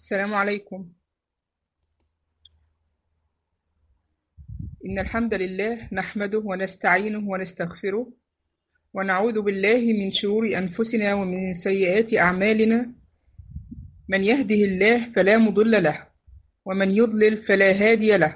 السلام عليكم إن الحمد لله نحمده ونستعينه ونستغفره ونعوذ بالله من شرور أنفسنا ومن سيئات أعمالنا من يهده الله فلا مضل له ومن يضلل فلا هادي له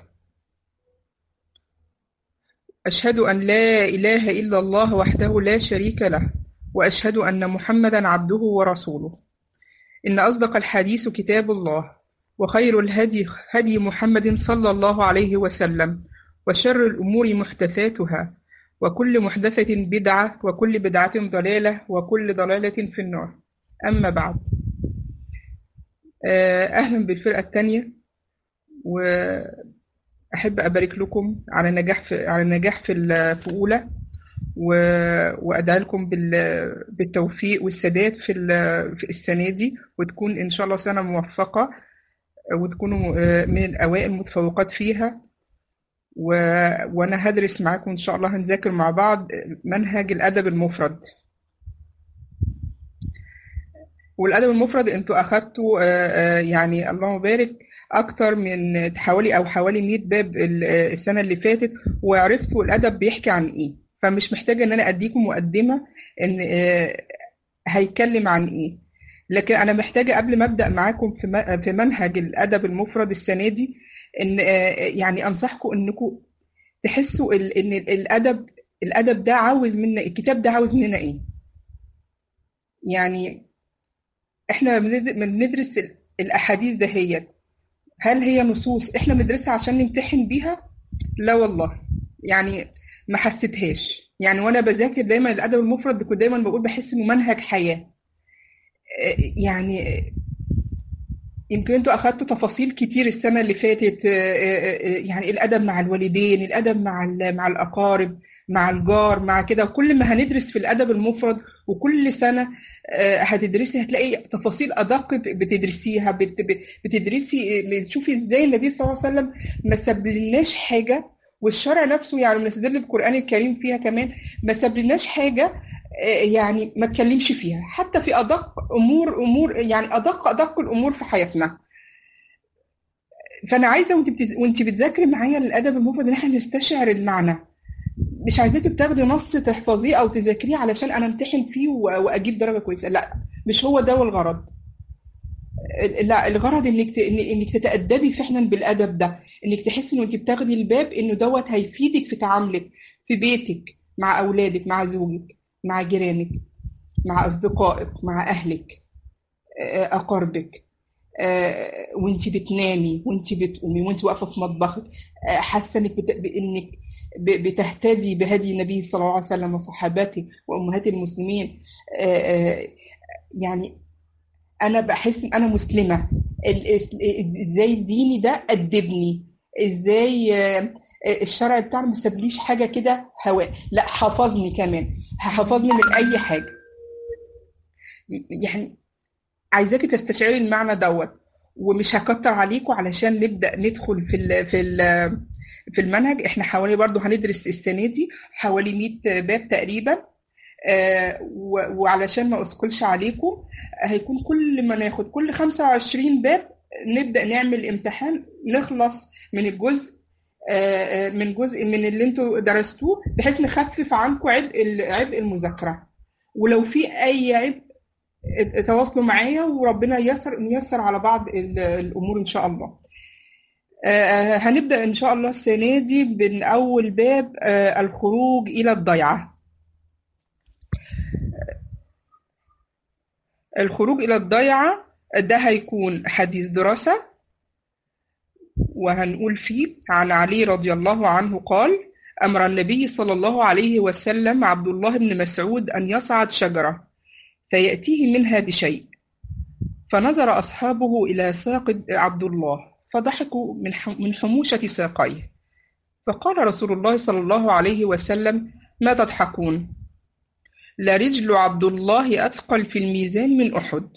أشهد أن لا إله إلا الله وحده لا شريك له وأشهد أن محمدا عبده ورسوله إن أصدق الحديث كتاب الله وخير الهدي هدي محمد صلى الله عليه وسلم وشر الأمور محدثاتها وكل محدثة بدعة وكل بدعة ضلالة وكل ضلالة في النار أما بعد أهلا بالفرقة الثانية وأحب أبارك لكم على النجاح في على النجاح في في أولى وأدعي لكم بالتوفيق والسداد في في السنة دي وتكون إن شاء الله سنة موفقة وتكونوا من الأوائل المتفوقات فيها و... وأنا هدرس معاكم إن شاء الله هنذاكر مع بعض منهج الأدب المفرد والأدب المفرد أنتوا أخدتوا يعني اللهم بارك أكتر من حوالي أو حوالي 100 باب السنة اللي فاتت وعرفتوا الأدب بيحكي عن إيه فمش محتاجة إن أنا أديكم مقدمة إن هيتكلم عن إيه لكن أنا محتاجة قبل ما أبدأ معاكم في في منهج الأدب المفرد السنة دي إن يعني أنصحكم إنكم تحسوا إن الأدب الأدب ده عاوز منا الكتاب ده عاوز مننا إيه يعني إحنا بندرس الأحاديث دهيت هل هي نصوص إحنا بندرسها عشان نمتحن بيها؟ لا والله يعني ما حسيتهاش يعني وانا بذاكر دايما الادب المفرد كنت دايما بقول بحس انه منهج حياه يعني يمكن انتوا اخدتوا تفاصيل كتير السنه اللي فاتت يعني الادب مع الوالدين الادب مع مع الاقارب مع الجار مع كده وكل ما هندرس في الادب المفرد وكل سنه هتدرسي هتلاقي تفاصيل ادق بتدرسيها بتدرسي بتشوفي ازاي النبي صلى الله عليه وسلم ما سابلناش حاجه والشرع نفسه يعني بنستدل بالقران الكريم فيها كمان ما سابلناش حاجه يعني ما اتكلمش فيها حتى في ادق امور امور يعني ادق ادق الامور في حياتنا فانا عايزه وانت بتز... وانت بتذاكري معايا الادب المفرد ان احنا نستشعر المعنى مش عايزاكي بتاخدي نص تحفظيه او تذاكريه علشان انا امتحن فيه و... واجيب درجه كويسه لا مش هو ده الغرض لا الغرض انك ت... انك تتادبي فعلا بالادب ده انك تحسي ان انت بتاخدي الباب انه دوت هيفيدك في تعاملك في بيتك مع اولادك مع زوجك مع جيرانك مع اصدقائك مع اهلك اقاربك وانت بتنامي وانت بتقومي وانت واقفه في مطبخك حاسه انك بت... انك بتهتدي بهدي النبي صلى الله عليه وسلم وصحاباته وامهات المسلمين يعني انا بحس ان انا مسلمه ازاي ديني ده ادبني ازاي الشرع بتاعنا ما سابليش حاجه كده هواء لا حفظني كمان هحفظني من اي حاجه يعني عايزاكي تستشعري المعنى دوت ومش هكتر عليكم علشان نبدا ندخل في ال في ال في المنهج احنا حوالي برضو هندرس السنه دي حوالي 100 باب تقريبا آه وعلشان ما اثقلش عليكم هيكون كل ما ناخد كل 25 باب نبدا نعمل امتحان نخلص من الجزء آه من جزء من اللي انتوا درستوه بحيث نخفف عنكم عبء عبء المذاكره ولو في اي عبء تواصلوا معايا وربنا ييسر نيسر على بعض الامور ان شاء الله آه هنبدا ان شاء الله السنه دي من اول باب الخروج الى الضيعه الخروج إلى الضيعة ده هيكون حديث دراسة وهنقول فيه عن علي رضي الله عنه قال أمر النبي صلى الله عليه وسلم عبد الله بن مسعود أن يصعد شجرة فيأتيه منها بشيء فنظر أصحابه إلى ساق عبد الله فضحكوا من حموشة ساقيه فقال رسول الله صلى الله عليه وسلم ما تضحكون لرجل عبد الله أثقل في الميزان من أحد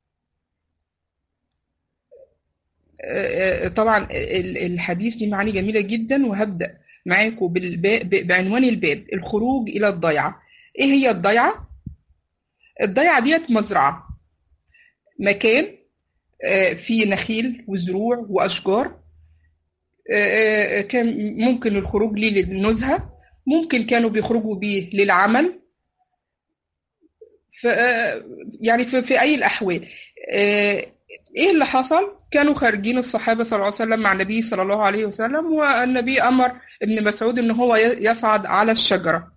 طبعا الحديث ليه معاني جميلة جدا وهبدأ معاكم بعنوان الباب الخروج إلى الضيعة إيه هي الضيعة؟ الضيعة ديت مزرعة مكان في نخيل وزروع واشجار كان ممكن الخروج ليه للنزهه ممكن كانوا بيخرجوا بيه للعمل ف يعني في, في اي الاحوال ايه اللي حصل كانوا خارجين الصحابه صلى الله عليه وسلم مع النبي صلى الله عليه وسلم والنبي امر ابن مسعود ان هو يصعد على الشجره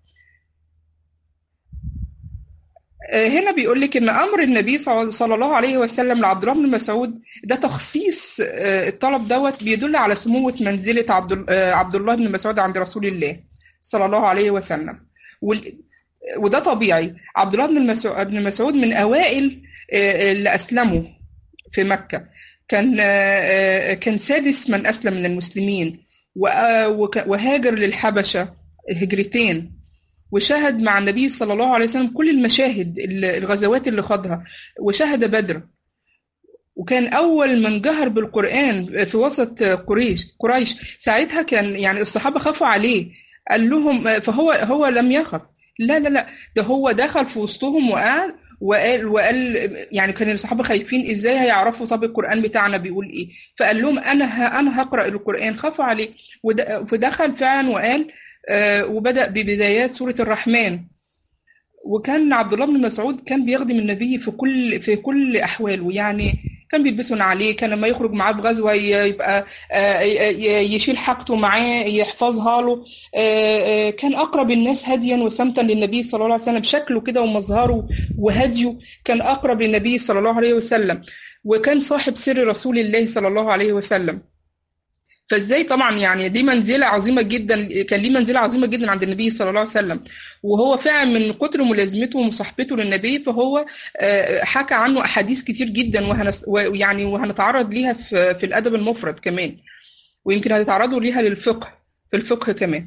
هنا بيقول لك ان امر النبي صلى الله عليه وسلم لعبد الله بن مسعود ده تخصيص الطلب دوت بيدل على سموه منزله عبد عبد الله بن مسعود عند رسول الله صلى الله عليه وسلم وده طبيعي عبد الله بن مسعود من اوائل اللي اسلموا في مكه كان كان سادس من اسلم من المسلمين وهاجر للحبشه هجرتين وشاهد مع النبي صلى الله عليه وسلم كل المشاهد الغزوات اللي خاضها وشاهد بدر وكان اول من جهر بالقران في وسط قريش قريش ساعتها كان يعني الصحابه خافوا عليه قال لهم فهو هو لم يخف لا لا لا ده هو دخل في وسطهم وقعد وقال وقال يعني كان الصحابه خايفين ازاي هيعرفوا طب القران بتاعنا بيقول ايه فقال لهم انا ه... انا هقرا القران خافوا عليه ودخل فعلا وقال آه وبدا ببدايات سوره الرحمن وكان عبد الله بن مسعود كان بيخدم النبي في كل في كل احواله يعني كان بيلبسون عليه كان لما يخرج معاه بغزوه يبقى يشيل حاجته معاه يحفظها له كان اقرب الناس هديا وسمتا للنبي صلى الله عليه وسلم شكله كده ومظهره وهديه كان اقرب للنبي صلى الله عليه وسلم وكان صاحب سر رسول الله صلى الله عليه وسلم فازاي طبعا يعني دي منزله عظيمه جدا كان ليه منزله عظيمه جدا عند النبي صلى الله عليه وسلم وهو فعلا من كتر ملازمته ومصاحبته للنبي فهو حكى عنه احاديث كتير جدا وهنس ويعني وهنتعرض ليها في, في الادب المفرد كمان ويمكن هتتعرضوا ليها للفقه في الفقه كمان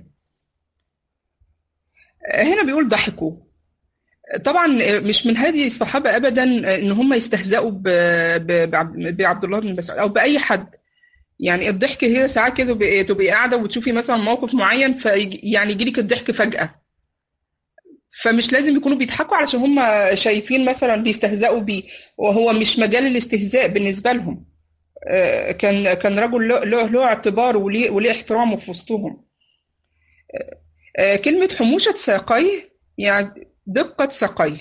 هنا بيقول ضحكوا طبعا مش من هذه الصحابه ابدا ان هم يستهزئوا بعبد الله بن مسعود او باي حد يعني الضحك هي ساعات كده تبقي قاعده وتشوفي مثلا موقف معين فيعني يجيلك الضحك فجاه فمش لازم يكونوا بيضحكوا علشان هم شايفين مثلا بيستهزئوا بيه وهو مش مجال الاستهزاء بالنسبه لهم كان كان رجل له له اعتباره وليه وليه احترامه في وسطهم كلمه حموشه ساقيه يعني دقه ساقيه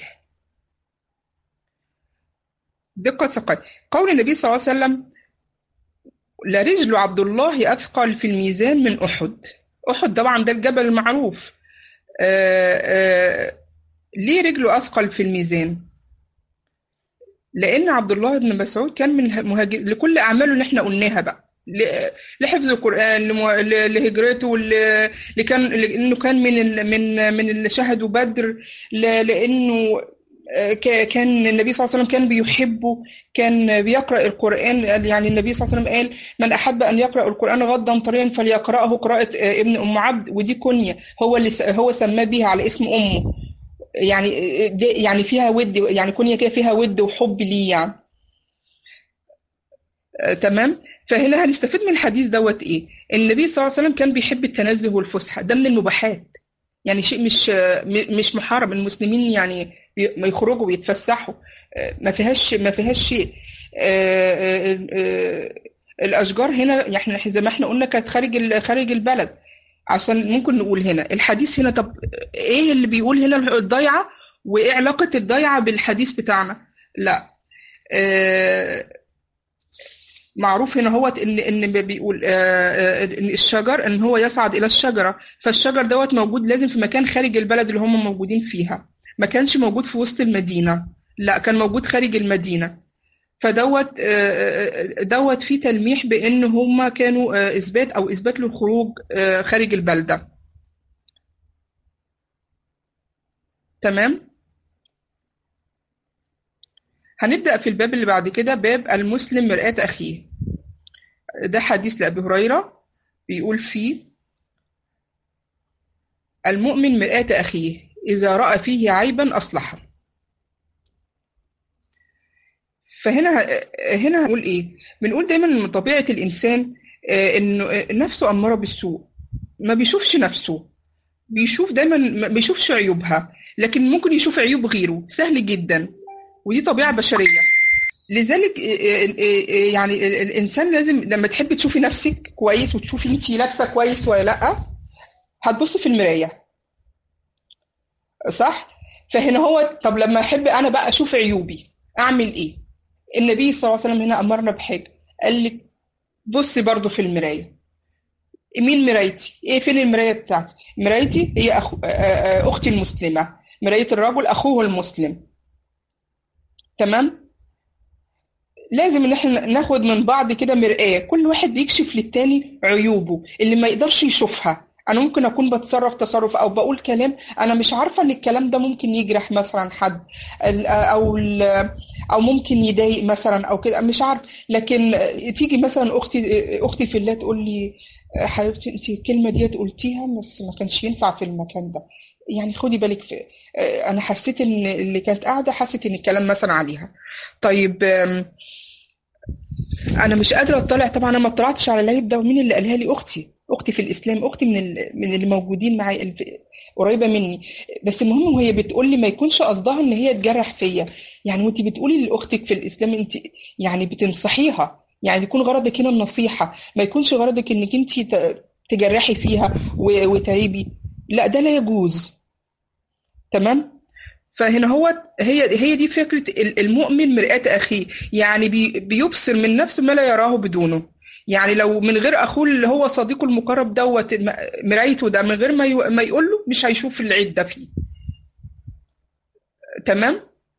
دقه ساقيه قول النبي صلى الله عليه وسلم لرجل عبد الله أثقل في الميزان من أحد أحد طبعا ده الجبل المعروف آآ آآ ليه رجله أثقل في الميزان لأن عبد الله بن مسعود كان من مهاجر لكل أعماله اللي احنا قلناها بقى لحفظ القرآن لهجرته اللي كان لأنه كان من من من اللي شهدوا بدر لأنه كان النبي صلى الله عليه وسلم كان بيحبه كان بيقرأ القرآن يعني النبي صلى الله عليه وسلم قال من أحب أن يقرأ القرآن غضا طريا فليقرأه قراءة ابن أم عبد ودي كنية هو اللي هو سماه بيها على اسم أمه يعني يعني فيها ود يعني كنية كده فيها ود وحب ليه يعني تمام فهنا هنستفيد من الحديث دوت ايه النبي صلى الله عليه وسلم كان بيحب التنزه والفسحه ده من المباحات يعني شيء مش مش محارب المسلمين يعني يخرجوا ويتفسحوا ما فيهاش ما فيهاش شيء الاشجار هنا احنا زي ما احنا قلنا كانت خارج خارج البلد عشان ممكن نقول هنا الحديث هنا طب ايه اللي بيقول هنا الضيعه وايه علاقه الضيعه بالحديث بتاعنا لا معروف هنا هو ان ان بيقول ان الشجر ان هو يصعد الى الشجره فالشجر دوت موجود لازم في مكان خارج البلد اللي هم موجودين فيها ما كانش موجود في وسط المدينه لا كان موجود خارج المدينه فدوت دوت فيه تلميح بان هم كانوا اثبات او اثبات للخروج خارج البلده تمام هنبدأ في الباب اللي بعد كده باب المسلم مرآة أخيه ده حديث لأبي هريرة بيقول فيه المؤمن مرآة أخيه إذا رأى فيه عيبا أصلحه فهنا هنا هنقول إيه؟ بنقول دايما من طبيعة الإنسان إنه نفسه أمارة بالسوء ما بيشوفش نفسه بيشوف دايما ما بيشوفش عيوبها لكن ممكن يشوف عيوب غيره سهل جدا ودي طبيعة بشرية لذلك يعني الانسان لازم لما تحبي تشوفي نفسك كويس وتشوفي انت لابسه كويس ولا لا هتبصي في المرايه صح فهنا هو طب لما احب انا بقى اشوف عيوبي اعمل ايه النبي صلى الله عليه وسلم هنا امرنا بحاجه قال لك بصي برضو في المرايه مين مرايتي ايه فين المرايه بتاعتي مرايتي هي أخو... اختي المسلمه مرايه الرجل اخوه المسلم تمام لازم ان احنا ناخد من بعض كده مرآة كل واحد بيكشف للتاني عيوبه اللي ما يقدرش يشوفها انا ممكن اكون بتصرف تصرف او بقول كلام انا مش عارفه ان الكلام ده ممكن يجرح مثلا حد او او ممكن يضايق مثلا او كده مش عارف لكن تيجي مثلا اختي اختي في الله تقول لي حبيبتي انت الكلمه ديت قلتيها بس ما كانش ينفع في المكان ده يعني خدي بالك في انا حسيت ان اللي كانت قاعده حست ان الكلام مثلا عليها طيب انا مش قادره اطلع طبعا انا ما اطلعتش على اللايف ده ومين اللي قالها لي اختي اختي في الاسلام اختي من من اللي موجودين معايا قريبه مني بس المهم وهي بتقول لي ما يكونش قصدها ان هي تجرح فيا يعني وانت بتقولي لاختك في الاسلام انت يعني بتنصحيها يعني يكون غرضك هنا النصيحه ما يكونش غرضك انك انت تجرحي فيها وتعيبي لا ده لا يجوز تمام فهنا هو هي هي دي فكره المؤمن مرآة اخيه يعني بي بيبصر من نفسه ما لا يراه بدونه يعني لو من غير اخوه اللي هو صديقه المقرب دوت مرايته ده من غير ما ما يقول له مش هيشوف العيب ده فيه تمام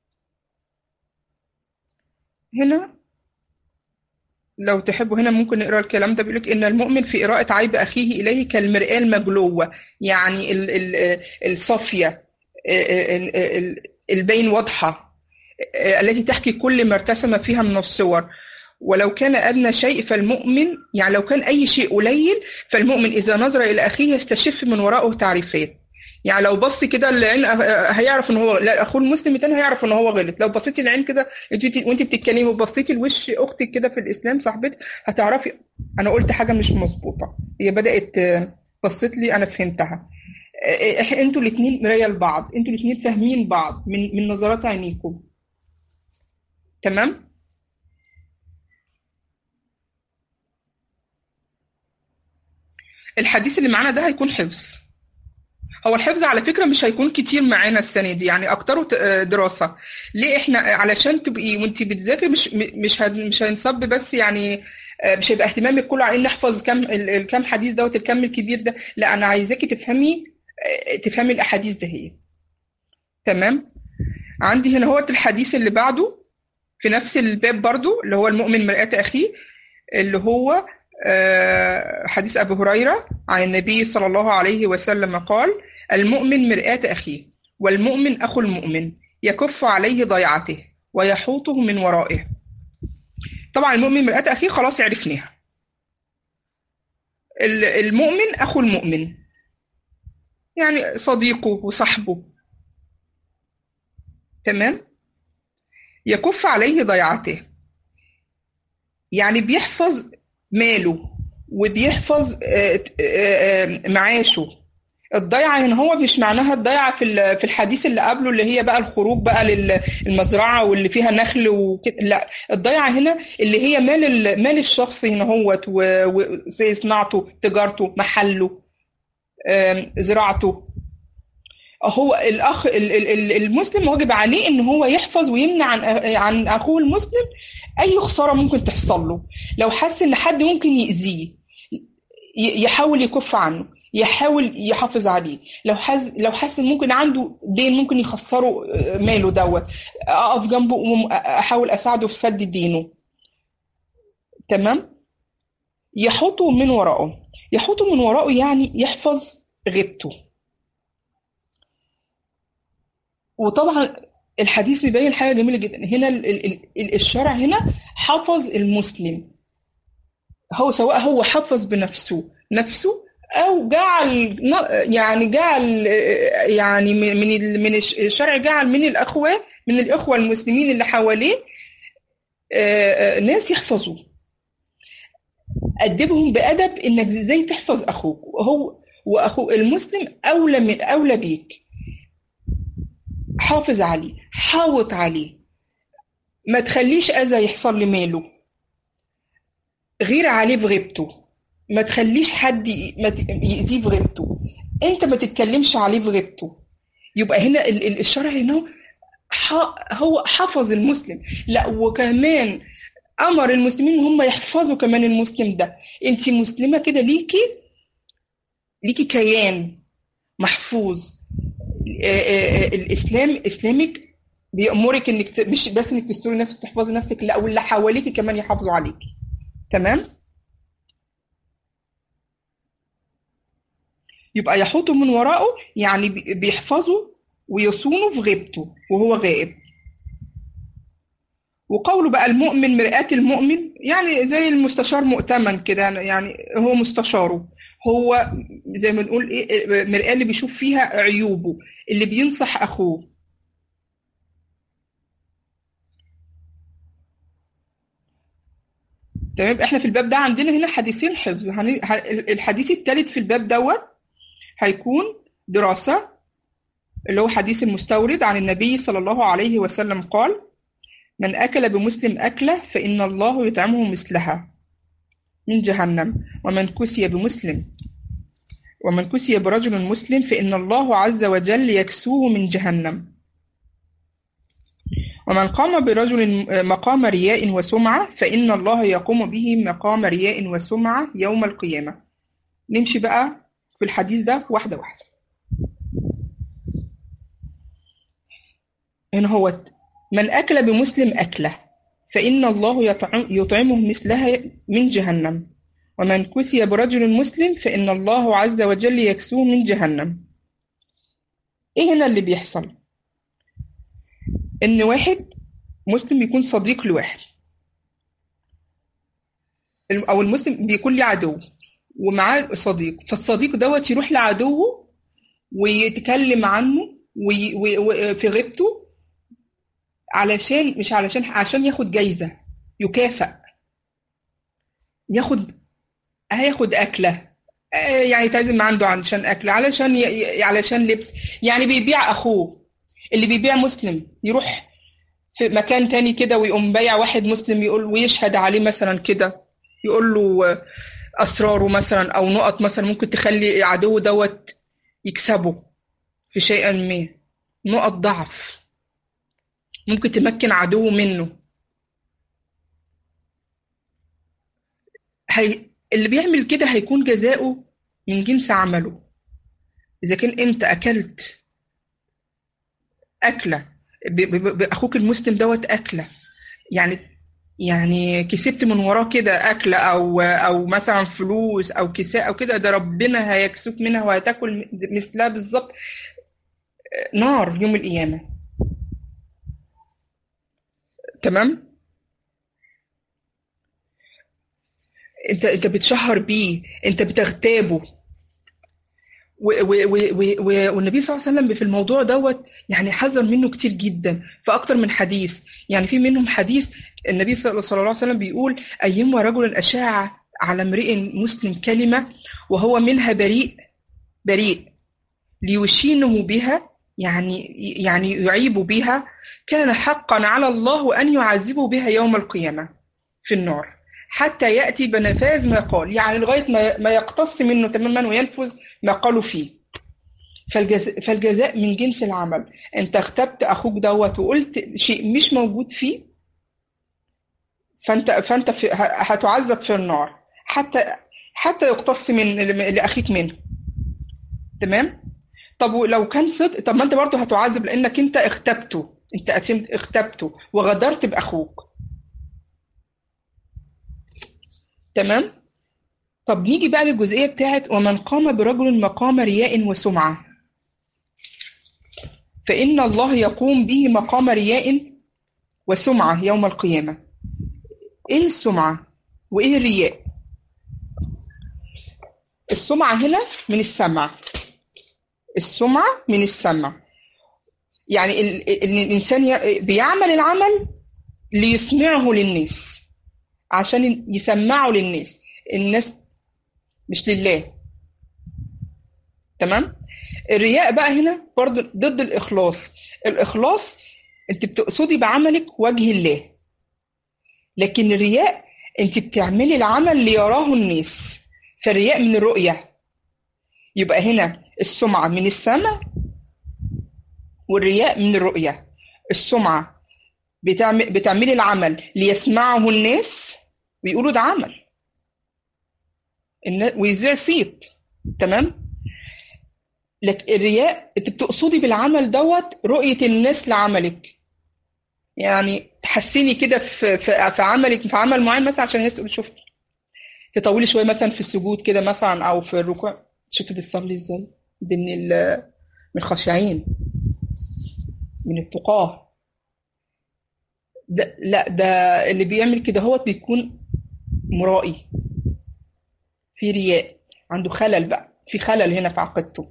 هنا لو تحبوا هنا ممكن نقرا الكلام ده بيقول لك ان المؤمن في قراءه عيب اخيه اليه كالمرآه المجلوه يعني الصافيه البين واضحه التي تحكي كل ما ارتسم فيها من الصور ولو كان أدنى شيء فالمؤمن يعني لو كان أي شيء قليل فالمؤمن إذا نظر إلى أخيه يستشف من وراءه تعريفات يعني لو بص كده العين هيعرف ان هو لا اخوه المسلم التاني هيعرف ان هو غلط لو بصيتي العين كده وانت بتتكلمي وبصيتي لوش اختك كده في الاسلام صاحبتك هتعرفي انا قلت حاجه مش مظبوطه هي بدات بصيت لي انا فهمتها انتوا الاثنين مرايه لبعض انتوا الاثنين فاهمين بعض من من نظرات عينيكم تمام الحديث اللي معانا ده هيكون حفظ هو الحفظ على فكره مش هيكون كتير معانا السنه دي يعني اكتره دراسه ليه احنا علشان تبقي وانت بتذاكري مش مش مش هينصب بس يعني مش هيبقى اهتمامك كله على ان نحفظ كم الكم حديث دوت الكم الكبير ده لا انا عايزاكي تفهمي تفهمي الاحاديث ده هي تمام عندي هنا هو الحديث اللي بعده في نفس الباب برضو اللي هو المؤمن مرآة اخيه اللي هو حديث أبي هريرة عن النبي صلى الله عليه وسلم قال المؤمن مرآة أخيه والمؤمن أخو المؤمن يكف عليه ضيعته ويحوطه من ورائه طبعا المؤمن مرآة أخيه خلاص عرفناها المؤمن أخو المؤمن يعني صديقه وصاحبه تمام يكف عليه ضيعته يعني بيحفظ ماله وبيحفظ معاشه الضيعة هنا هو مش معناها الضيعة في في الحديث اللي قبله اللي هي بقى الخروج بقى للمزرعة واللي فيها نخل وكده لا الضيعة هنا اللي هي مال مال الشخص هنا هوت وزي صناعته تجارته محله زراعته هو الاخ المسلم واجب عليه ان هو يحفظ ويمنع عن عن اخوه المسلم اي خساره ممكن تحصل له لو حس ان حد ممكن يأذيه يحاول يكف عنه يحاول يحافظ عليه لو حس لو حس ان ممكن عنده دين ممكن يخسره ماله دوت اقف جنبه واحاول اساعده في سد دينه تمام يحطه من وراءه يحطه من وراءه يعني يحفظ غيبته وطبعا الحديث بيبين حاجه جميله جدا هنا الشرع هنا حفظ المسلم هو سواء هو حفظ بنفسه نفسه او جعل يعني جعل يعني من من الشرع جعل من الاخوه من الاخوه المسلمين اللي حواليه ناس يحفظوا ادبهم بادب انك ازاي تحفظ اخوك وهو واخو المسلم اولى من اولى بيك حافظ عليه حاوط عليه ما تخليش اذى يحصل لماله غير عليه بغيبته ما تخليش حد ي- ما ت- يأذيه بغيبته انت ما تتكلمش عليه بغيبته يبقى هنا ال- ال- الشرع هنا ح- هو حفظ المسلم لا وكمان امر المسلمين ان هم يحفظوا كمان المسلم ده انت مسلمه كده ليكي ليكي كيان محفوظ آه، آه، آه، الاسلام اسلامك بيأمرك انك ت- مش بس انك تستوري نفسك تحفظي نفسك لا واللي حواليكي كمان يحافظوا عليكي تمام يبقى يحوطوا من وراءه يعني بي- بيحفظوا ويصونوا في غيبته وهو غائب وقوله بقى المؤمن مرآة المؤمن يعني زي المستشار مؤتمن كده يعني هو مستشاره هو زي ما نقول ايه مرآة اللي بيشوف فيها عيوبه اللي بينصح اخوه تمام احنا في الباب ده عندنا هنا حديثين حفظ هن- ه- الحديث الثالث في الباب دوت هيكون دراسة اللي هو حديث المستورد عن النبي صلى الله عليه وسلم قال من أكل بمسلم أكلة فإن الله يطعمه مثلها من جهنم ومن كسي بمسلم ومن كسي برجل مسلم فإن الله عز وجل يكسوه من جهنم ومن قام برجل مقام رياء وسمعة فإن الله يقوم به مقام رياء وسمعة يوم القيامة نمشي بقى في الحديث ده واحدة واحدة هنا هو من أكل بمسلم أكله فإن الله يطعم يطعمه مثلها من جهنم ومن كسي برجل مسلم فإن الله عز وجل يكسوه من جهنم إيه هنا اللي بيحصل إن واحد مسلم يكون صديق لواحد أو المسلم بيكون ليه عدو ومعاه صديق فالصديق دوت يروح لعدوه ويتكلم عنه وي- وي- وي- في غيبته علشان مش علشان عشان ياخد جايزة يكافئ ياخد هياخد أكلة آه، يعني تعزم عنده عشان أكل علشان ي... ي- علشان لبس يعني بيبيع أخوه اللي بيبيع مسلم يروح في مكان تاني كده ويقوم بايع واحد مسلم يقول ويشهد عليه مثلا كده يقول له آه، أسراره مثلا أو نقط مثلا ممكن تخلي عدو دوت يكسبه في شيء ما نقط ضعف ممكن تمكن عدو منه هي... اللي بيعمل كده هيكون جزاؤه من جنس عمله إذا كان أنت أكلت أكلة ب... ب... ب... أخوك المسلم دوت أكلة يعني يعني كسبت من وراه كده أكلة أو أو مثلا فلوس أو كساء أو كده ده ربنا هيكسوك منها وهتاكل مثلها بالظبط نار يوم القيامة تمام انت انت بتشهر بيه انت بتغتابه و- و- و- و- و- والنبي صلى الله عليه وسلم في الموضوع دوت يعني حذر منه كتير جدا في اكتر من حديث يعني في منهم حديث النبي صلى صلى الله عليه وسلم بيقول ايما رجل اشاع على امرئ مسلم كلمه وهو منها بريء بريء ليشينه بها يعني يعني يعيب بها كان حقا على الله ان يعذبه بها يوم القيامه في النار حتى ياتي بنفاذ ما قال يعني لغايه ما ما يقتص منه تماما وينفذ ما قالوا فيه فالجزاء, فالجزاء من جنس العمل انت اغتبت اخوك دوت وقلت شيء مش موجود فيه فانت فانت في هتعذب في النار حتى حتى يقتص من لاخيك منه تمام طب لو كان صدق طب ما انت برضه هتعذب لانك انت اغتبته انت أتمت اغتبته وغدرت باخوك تمام طب نيجي بقى للجزئيه بتاعت ومن قام برجل مقام رياء وسمعه فان الله يقوم به مقام رياء وسمعه يوم القيامه ايه السمعه وايه الرياء السمعه هنا من السمع السمعه من السمع يعني ال- ال- الانسان ي- بيعمل العمل ليسمعه للناس عشان يسمعه للناس الناس مش لله تمام الرياء بقى هنا برضو ضد الإخلاص الإخلاص أنت بتقصدي بعملك وجه الله لكن الرياء انت بتعملي العمل ليراه الناس فالرياء من الرؤية يبقى هنا السمعة من السمع والرياء من الرؤية السمعة بتعمل بتعملي العمل ليسمعه الناس ويقولوا ده عمل ويذيع صيت تمام لك الرياء انت بتقصدي بالعمل دوت رؤية الناس لعملك يعني تحسني كده في, في, في عملك في عمل معين مثلا عشان الناس تقول شفت تطولي شويه مثلا في السجود كده مثلا او في الركوع شوفي بتصلي ازاي دي من من الخاشعين من التقاه ده لا ده اللي بيعمل كده هو بيكون مرائي في رياء عنده خلل بقى في خلل هنا في عقيدته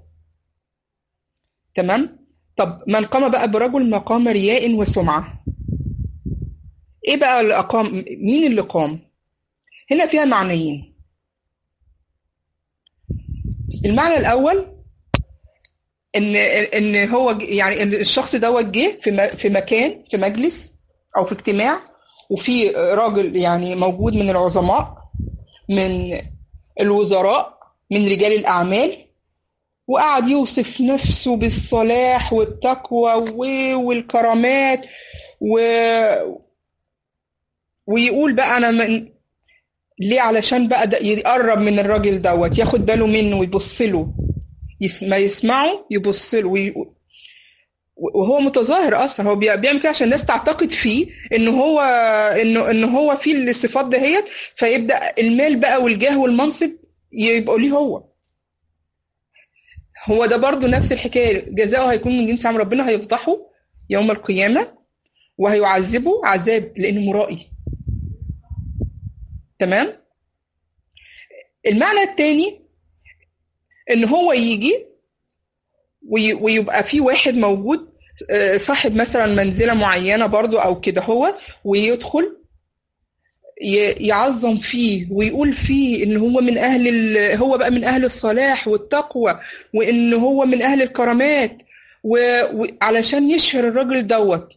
تمام طب من قام بقى برجل مقام رياء وسمعة ايه بقى اللي اقام مين اللي قام هنا فيها معنيين المعنى الاول ان ان هو يعني ان الشخص دوت جه في في مكان في مجلس او في اجتماع وفي راجل يعني موجود من العظماء من الوزراء من رجال الاعمال وقعد يوصف نفسه بالصلاح والتقوى والكرامات و... ويقول بقى انا من... ليه علشان بقى ده يقرب من الراجل دوت ياخد باله منه ويبص له يس... ما يسمعه يبص له وي... وهو متظاهر اصلا هو بيعمل كده عشان الناس تعتقد فيه ان هو انه ان هو فيه الصفات دهيت فيبدا المال بقى والجاه والمنصب يبقوا ليه هو هو ده برضو نفس الحكايه جزاؤه هيكون من جنس عمل ربنا هيفضحه يوم القيامه وهيعذبه عذاب لانه مرائي تمام المعنى الثاني ان هو يجي ويبقى في واحد موجود صاحب مثلا منزله معينه برضو او كده هو ويدخل يعظم فيه ويقول فيه ان هو من اهل هو بقى من اهل الصلاح والتقوى وان هو من اهل الكرامات وعلشان يشهر الراجل دوت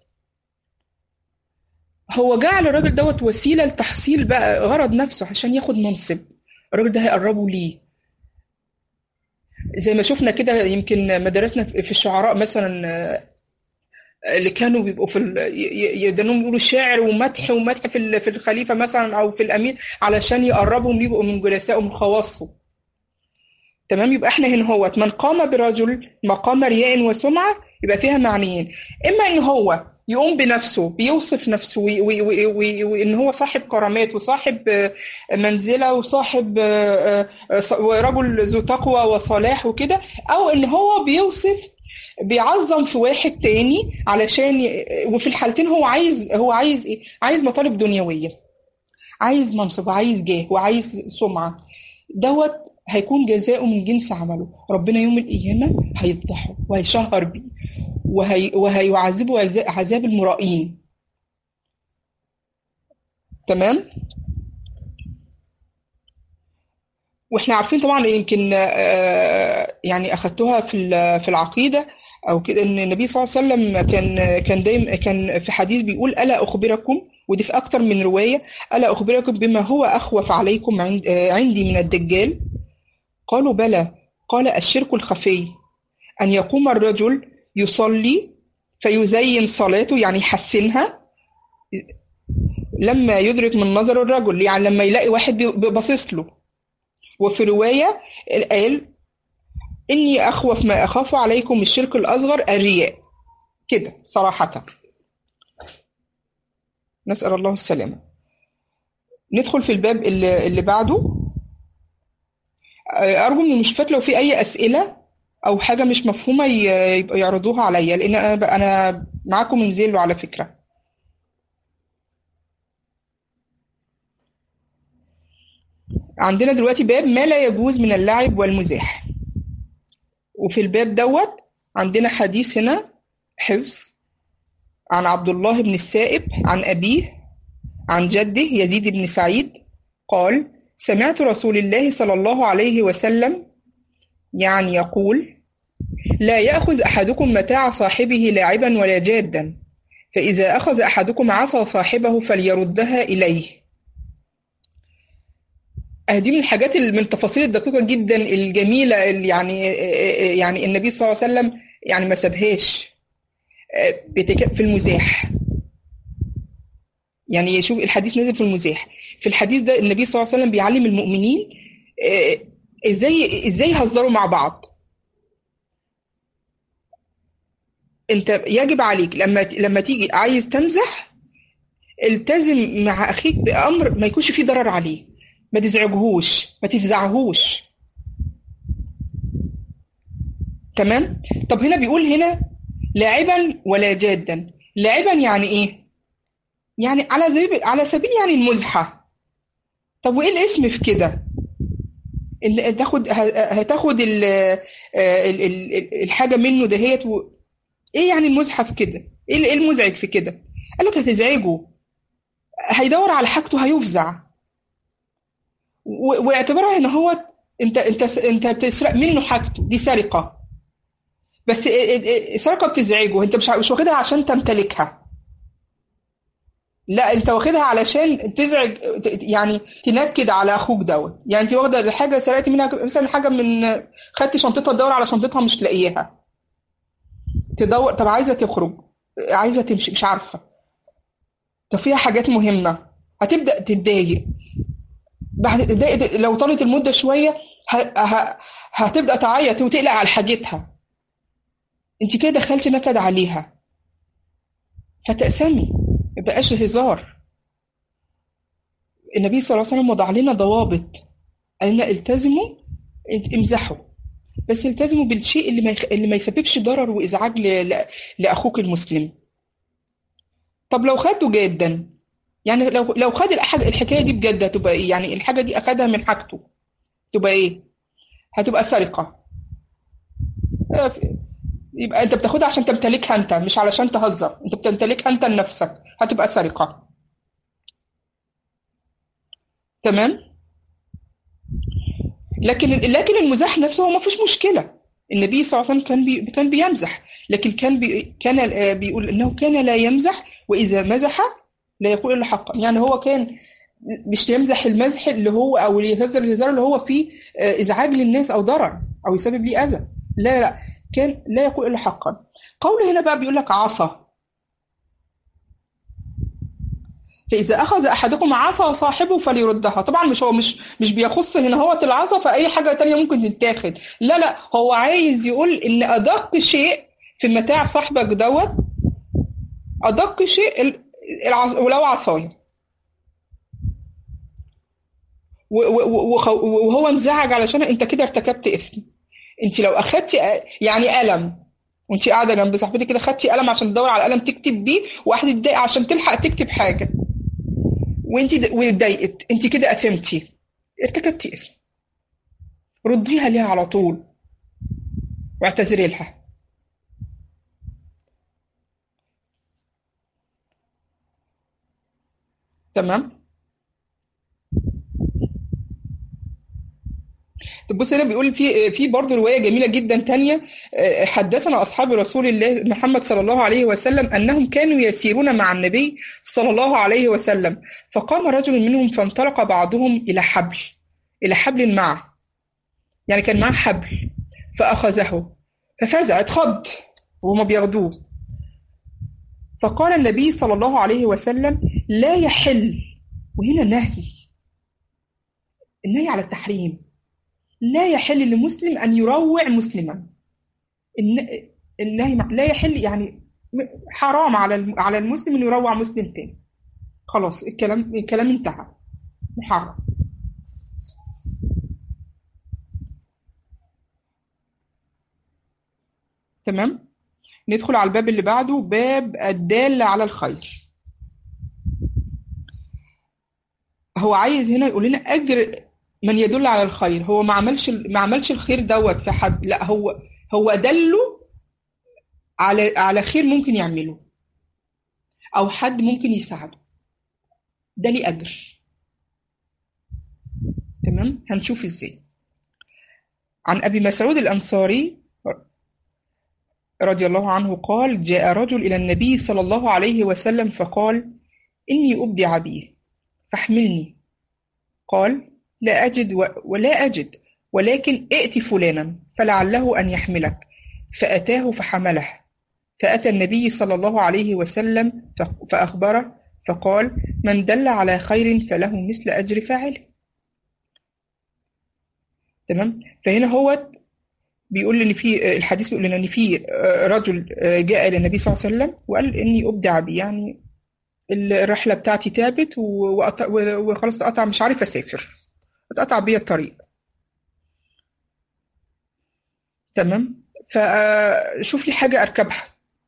هو جعل الراجل دوت وسيله لتحصيل بقى غرض نفسه عشان ياخد منصب الراجل ده هيقربه ليه زي ما شفنا كده يمكن مدارسنا في الشعراء مثلا اللي كانوا بيبقوا في يدنهم يقولوا شعر ومدح ومدح في في الخليفه مثلا او في الامير علشان يقربهم يبقوا من جلسائه من خواصه تمام يبقى احنا هنا هو من قام برجل مقام رياء وسمعه يبقى فيها معنيين اما ان هو يقوم بنفسه بيوصف نفسه وان هو صاحب كرامات وصاحب منزله وصاحب ورجل ذو تقوى وصلاح وكده او ان هو بيوصف بيعظم في واحد تاني علشان ي... وفي الحالتين هو عايز هو عايز ايه؟ عايز مطالب دنيويه عايز منصب وعايز جاه وعايز سمعه دوت هيكون جزاؤه من جنس عمله ربنا يوم القيامه هيفضحه وهيشهر بيه وهي... وهيعذبه عذاب المرائين تمام واحنا عارفين طبعا يمكن يعني اخدتوها في في العقيده او كده ان النبي صلى الله عليه وسلم كان كان دايما كان في حديث بيقول الا اخبركم ودي في اكتر من روايه الا اخبركم بما هو اخوف عليكم عندي من الدجال قالوا بلى قال الشرك الخفي ان يقوم الرجل يصلي فيزين صلاته يعني يحسنها لما يدرك من نظر الرجل يعني لما يلاقي واحد باصص له وفي رواية قال إني أخوف ما أخاف عليكم الشرك الأصغر الرياء كده صراحة نسأل الله السلامة ندخل في الباب اللي, اللي بعده أرجو من المشرفات لو في أي أسئلة أو حاجة مش مفهومة يبقى يعرضوها عليا لأن أنا أنا معاكم من زيلو على فكرة عندنا دلوقتي باب ما لا يجوز من اللعب والمزاح وفي الباب دوت عندنا حديث هنا حفظ عن عبد الله بن السائب عن أبيه عن جده يزيد بن سعيد قال سمعت رسول الله صلى الله عليه وسلم يعني يقول لا يأخذ أحدكم متاع صاحبه لاعبا ولا جادا فإذا أخذ أحدكم عصا صاحبه فليردها إليه آه، دي من الحاجات ال- من التفاصيل الدقيقة جدا الجميلة اللي يعني يعني النبي صلى الله عليه وسلم يعني ما سابهاش آه، بتك- في المزاح يعني شوف الحديث نزل في المزاح في الحديث ده النبي صلى الله عليه وسلم بيعلم المؤمنين آه، ازاي ازاي يهزروا مع بعض انت يجب عليك لما لما تيجي عايز تمزح التزم مع اخيك بامر ما يكونش فيه ضرر عليه ما تزعجهوش ما تفزعهوش تمام طب هنا بيقول هنا لاعبا ولا جادا لاعبا يعني ايه يعني على سبيل على سبيل يعني المزحه طب وايه الاسم في كده ان تاخد ه- هتاخد ال- ال- ال- الحاجه منه دهيت و... ايه يعني المزحه في كده ايه ال- إيه المزعج في كده قال لك هتزعجه هيدور على حاجته هيفزع و- واعتبرها ان هو انت انت انت بتسرق منه حاجته دي سرقه بس ال- ال- السرقه بتزعجه انت مش مش واخدها عشان تمتلكها لا انت واخدها علشان تزعج ت- يعني تنكد على اخوك دوت يعني انت واخده الحاجه سرقتي منها مثلا حاجه من خدت شنطتها تدور على شنطتها مش لاقياها تدور طب عايزه تخرج عايزه تمشي مش عارفه طب فيها حاجات مهمه هتبدا تتضايق بعد تتضايق لو طالت المده شويه ه... ه... هتبدا تعيط وتقلق على حاجتها انت كده دخلتي نكد عليها فتأسمي ما بقاش هزار النبي صلى الله عليه وسلم وضع لنا ضوابط قال لنا التزموا امزحوا بس التزموا بالشيء اللي ما يخ... اللي ما يسببش ضرر وازعاج ل... ل... لاخوك المسلم طب لو خدته جدا يعني لو لو خد الح... الحكايه دي بجد هتبقى ايه يعني الحاجه دي اخدها من حاجته تبقى ايه هتبقى سرقه آه، يبقى انت بتاخدها عشان تمتلكها انت مش علشان تهزر انت بتمتلكها انت لنفسك هتبقى سرقه تمام لكن لكن المزاح نفسه هو ما فيش مشكله النبي صلى الله عليه وسلم كان بي كان بيمزح لكن كان بي كان آه، بيقول انه كان لا يمزح واذا مزح لا يقول الا حقا يعني هو كان مش يمزح المزح اللي هو او يهزر الهزار اللي هو فيه آه، ازعاج للناس او ضرر او يسبب ليه اذى لا لا كان لا يقول الا حقا قوله هنا بقى بيقول لك عصا فإذا أخذ أحدكم عصا صاحبه فليردها طبعا مش هو مش مش بيخص هنا هو العصا فأي حاجة تانية ممكن تتاخد لا لا هو عايز يقول إن أدق شيء في متاع صاحبك دوت أدق شيء ال- العص... ولو عصاية و- و- و- وخ- وهو انزعج علشان انت كده ارتكبت اثم انت لو اخدتي أ- يعني قلم وانت قاعده جنب صاحبتك كده خدتي قلم عشان تدور على قلم تكتب بيه واحده تضايق عشان تلحق تكتب حاجه وانت د- واتضايقت انت كده اثمتي ارتكبتي اسم رديها ليها على طول واعتذري لها تمام طب بص هنا بيقول في في برضه روايه جميله جدا تانية آه، حدثنا اصحاب رسول الله محمد صلى الله عليه وسلم انهم كانوا يسيرون مع النبي صلى الله عليه وسلم فقام رجل منهم فانطلق بعضهم الى حبل الى حبل معه يعني كان معاه حبل فاخذه ففزع اتخض وهما بياخدوه فقال النبي صلى الله عليه وسلم لا يحل وهنا نهي النهي على التحريم لا يحل لمسلم أن يروع مسلما الن- النهي مع- لا يحل يعني م- حرام على الم- على المسلم انه يروع مسلم تاني خلاص الكلام الكلام انتهى محرم تمام ندخل على الباب اللي بعده باب الدال على الخير هو عايز هنا يقول لنا اجر من يدل على الخير هو ما عملش ما عملش الخير دوت في حد لا هو هو دله على على خير ممكن يعمله او حد ممكن يساعده ده ليه اجر تمام هنشوف ازاي عن ابي مسعود الانصاري رضي الله عنه قال جاء رجل إلى النبي صلى الله عليه وسلم فقال إني أبدع بي فاحملني قال لا أجد و... ولا أجد ولكن ائت فلانا فلعله أن يحملك فأتاه فحمله فأتى النبي صلى الله عليه وسلم ف- فأخبره فقال من دل على خير فله مثل أجر فاعله تمام فهنا هو بيقول ان في الحديث بيقول لنا ان في رجل جاء الى النبي صلى الله عليه وسلم وقال اني ابدع بي يعني الرحله بتاعتي تابت و- وقط- وخلاص اتقطع مش عارف اسافر اتقطع بيا الطريق تمام فشوف لي حاجه اركبها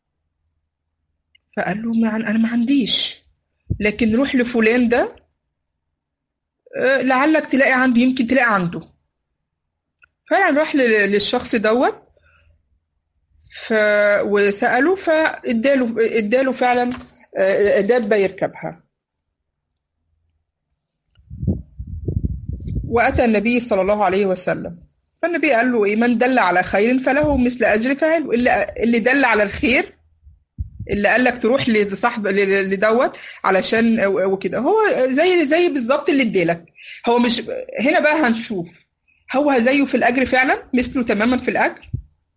فقال له ما عن- انا ما عنديش لكن روح لفلان ده آه، لعلك تلاقي عنده يمكن تلاقي عنده فعلا راح لل- للشخص دوت ف... وسأله فاداله اداله فعلا آه، دابة يركبها وأتى النبي صلى الله عليه وسلم فالنبي قال له إيه من دل على خير فله مثل أجر فاعل اللي اللي دل على الخير اللي قال لك تروح لصاحب ل- لدوت علشان وكده هو زي زي بالظبط اللي ادالك هو مش هنا بقى هنشوف هو زيه في الأجر فعلا مثله تماما في الأجر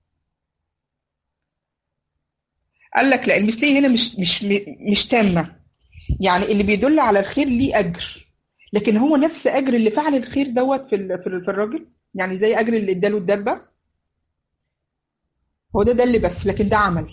قال لك لا المثلية هنا مش مش مش تامة يعني اللي بيدل على الخير ليه أجر لكن هو نفس أجر اللي فعل الخير دوت في ال- في ال- في الراجل يعني زي أجر اللي اداله الدبة هو ده دل بس لكن ده عمل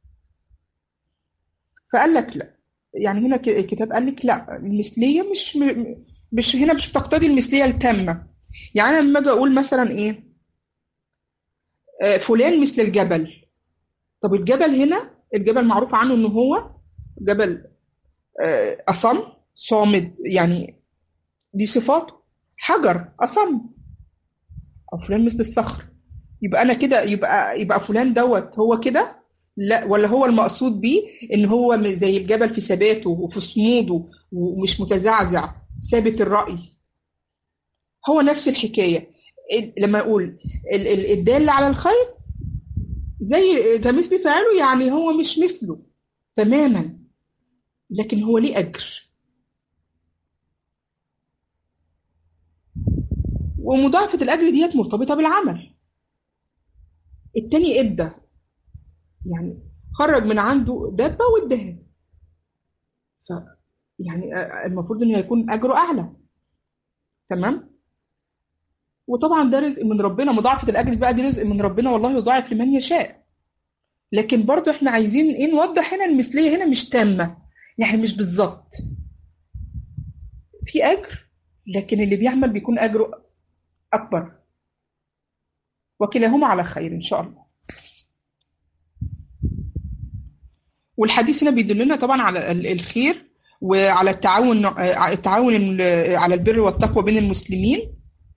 فقال لك لا يعني هنا ك- الكتاب قال لك لا المثلية مش م- مش هنا مش بتقتضي المثلية التامة يعني أنا لما أجي أقول مثلا إيه آه، فلان مثل الجبل طب الجبل هنا الجبل معروف عنه إن هو جبل آه، أصم صامد يعني دي صفاته حجر أصم أو فلان مثل الصخر يبقى أنا كده يبقى يبقى فلان دوت هو كده لا ولا هو المقصود بيه ان هو م- زي الجبل في ثباته وفي صموده ومش متزعزع ثابت الرأي هو نفس الحكاية ال- لما اقول ال- ال- الدال على الخير زي كمثل فاعله يعني هو مش مثله تماما لكن هو ليه اجر ومضاعفة الأجر ديت مرتبطة بالعمل التاني ادى يعني خرج من عنده دابة واداها ف يعني آه، المفروض انه هيكون اجره اعلى تمام وطبعا ده رزق من ربنا مضاعفة الاجر بقى دي رزق من ربنا والله يضاعف لمن يشاء لكن برضو احنا عايزين ايه نوضح هنا المثلية هنا مش تامة يعني مش بالظبط في اجر لكن اللي بيعمل بيكون اجره اكبر وكلاهما على خير ان شاء الله والحديث هنا بيدلنا طبعا على ال- الخير وعلى التعاون آه، التعاون ال- على البر والتقوى بين المسلمين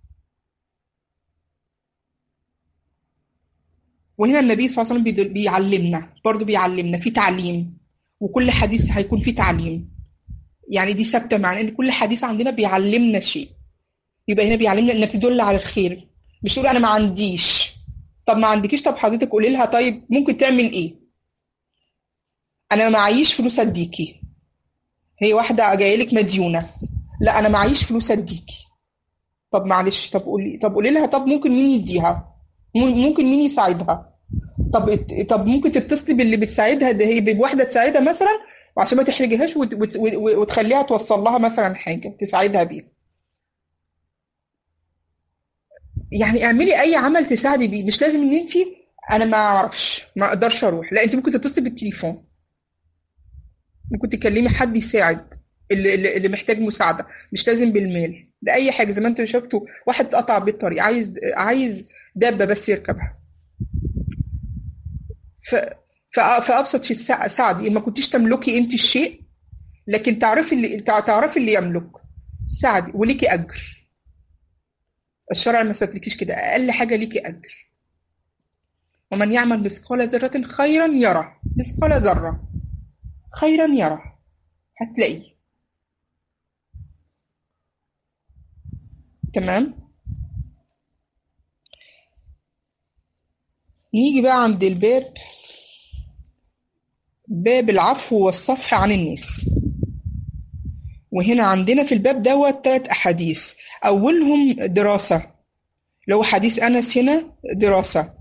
وهنا النبي صلى الله عليه وسلم بيدل- بيعلمنا برضه بيعلمنا في تعليم وكل حديث هيكون فيه تعليم يعني دي ثابته معانا ان كل حديث عندنا بيعلمنا شيء يبقى هنا بيعلمنا انك تدل على الخير مش تقول انا ما عنديش طب ما عندكيش طب حضرتك قولي لها طيب ممكن تعمل ايه انا معيش فلوس اديكي هي واحده جايه لك مديونه لا انا معيش فلوس اديكي طب معلش طب قولي طب قولي لها طب ممكن مين يديها مم- ممكن مين يساعدها طب ات- طب ممكن تتصلي باللي بتساعدها ده هي بواحده تساعدها مثلا وعشان ما تحرجهاش وت- وت- وت- وتخليها توصل لها مثلا حاجه تساعدها بيها يعني اعملي اي عمل تساعدي بيه مش لازم ان انت انا ما اعرفش ما اقدرش اروح لا انت ممكن تتصلي بالتليفون ممكن تكلمي حد يساعد اللي, اللي اللي محتاج مساعده مش لازم بالمال لاي حاجه زي ما انتوا شفتوا واحد اتقطع بيه الطريق عايز عايز دابه بس يركبها ف ف- فابسط شيء سا- ساعدي ما كنتيش تملكي انت الشيء لكن تعرفي اللي تع- تعرفي اللي يملك ساعدي وليكي اجر الشرع ما سابلكيش كده اقل حاجه ليكي اجر ومن يعمل مثقال ذره خيرا يره مثقال ذره خيرا يره هتلاقيه تمام نيجي بقى عند الباب باب العفو والصفح عن الناس وهنا عندنا في الباب دوت ثلاث أحاديث أولهم دراسة لو حديث أنس هنا دراسة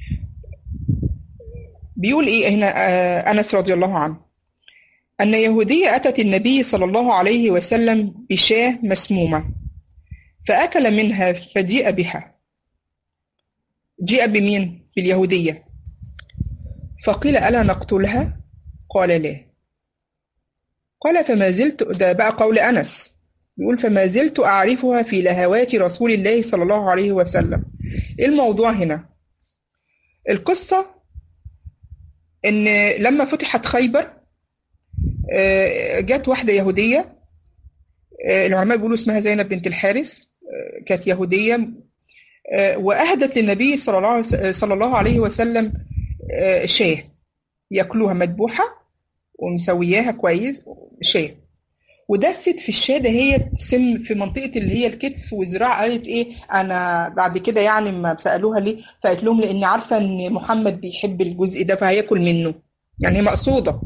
بيقول إيه هنا آه، أنس رضي الله عنه أن يهودية أتت النبي صلى الله عليه وسلم بشاة مسمومة فأكل منها فجيء بها جيء بمين؟ باليهودية فقيل ألا نقتلها؟ قال لا قال فما زلت ده بقى قول أنس يقول فما زلت أعرفها في لهوات رسول الله صلى الله عليه وسلم إيه الموضوع هنا القصة إن لما فتحت خيبر آه، جت واحدة يهودية آه، العلماء بيقولوا اسمها زينب بنت الحارث آه، كانت يهودية آه، وأهدت للنبي صلى الله عليه- صلى الله عليه وسلم آه، شاة ياكلوها مذبوحة ومسوياها كويس شاة ودست في الشاة دهيت سم في منطقة اللي هي الكتف والذراع قالت ايه انا بعد كده يعني ما سألوها ليه فقالت لهم لاني عارفة ان محمد بيحب الجزء ده فهياكل منه يعني هي مقصودة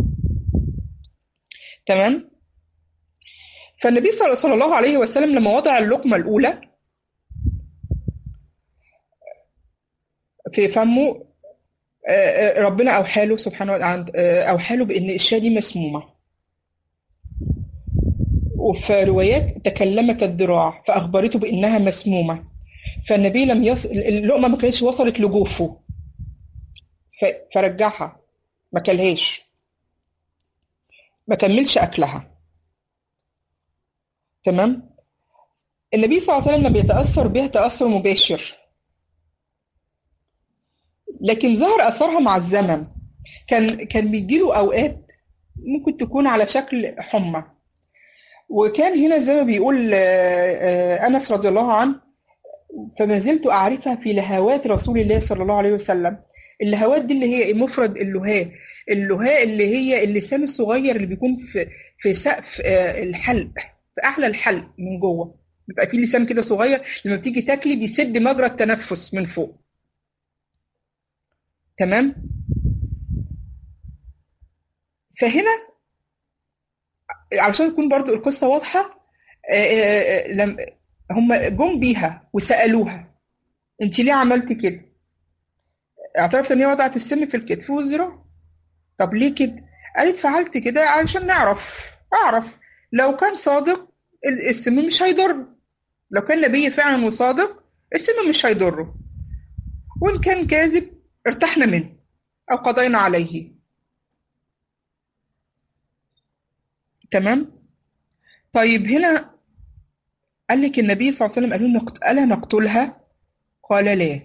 تمام فالنبي صلى صلى الله عليه وسلم لما وضع اللقمة الأولى في فمه آه، آه، ربنا أوحى له سبحانه وتعالى آه، أوحى له بأن الشاة دي مسمومة وفي روايات تكلمت الذراع فأخبرته بأنها مسمومة فالنبي لم يصل اللقمة ما كانتش وصلت لجوفه ف- فرجعها ما كلهاش ما كملش أكلها تمام النبي صلى الله عليه وسلم لم يتأثر بها تأثر مباشر لكن ظهر أثرها مع الزمن كان كان بيجيله أوقات ممكن تكون على شكل حمى وكان هنا زي ما بيقول آه، آه، أنس رضي الله عنه فما زلت أعرفها في لهوات رسول الله صلى الله عليه وسلم اللهوات دي اللي هي إيه؟ مفرد اللهاء اللهاء اللي هي اللسان الصغير اللي بيكون في في سقف آه، الحلق في أعلى الحلق من جوه بيبقى فيه لسان كده صغير لما بتيجي تاكلي بيسد مجرى التنفس من فوق تمام فهنا علشان تكون برضو القصة واضحة آه، آه، آه، لم هم جم بيها وسألوها انت ليه عملت كده اعترفت ان هي وضعت السم في الكتف والذراع طب ليه كده قالت فعلت كده علشان نعرف اعرف لو كان صادق ال- السم مش هيضر لو كان نبي فعلا وصادق السم مش هيضره وان كان كاذب ارتحنا منه او قضينا عليه تمام طيب هنا قال لك النبي صلى الله عليه وسلم قالوا نقت... ألا نقتلها قال لا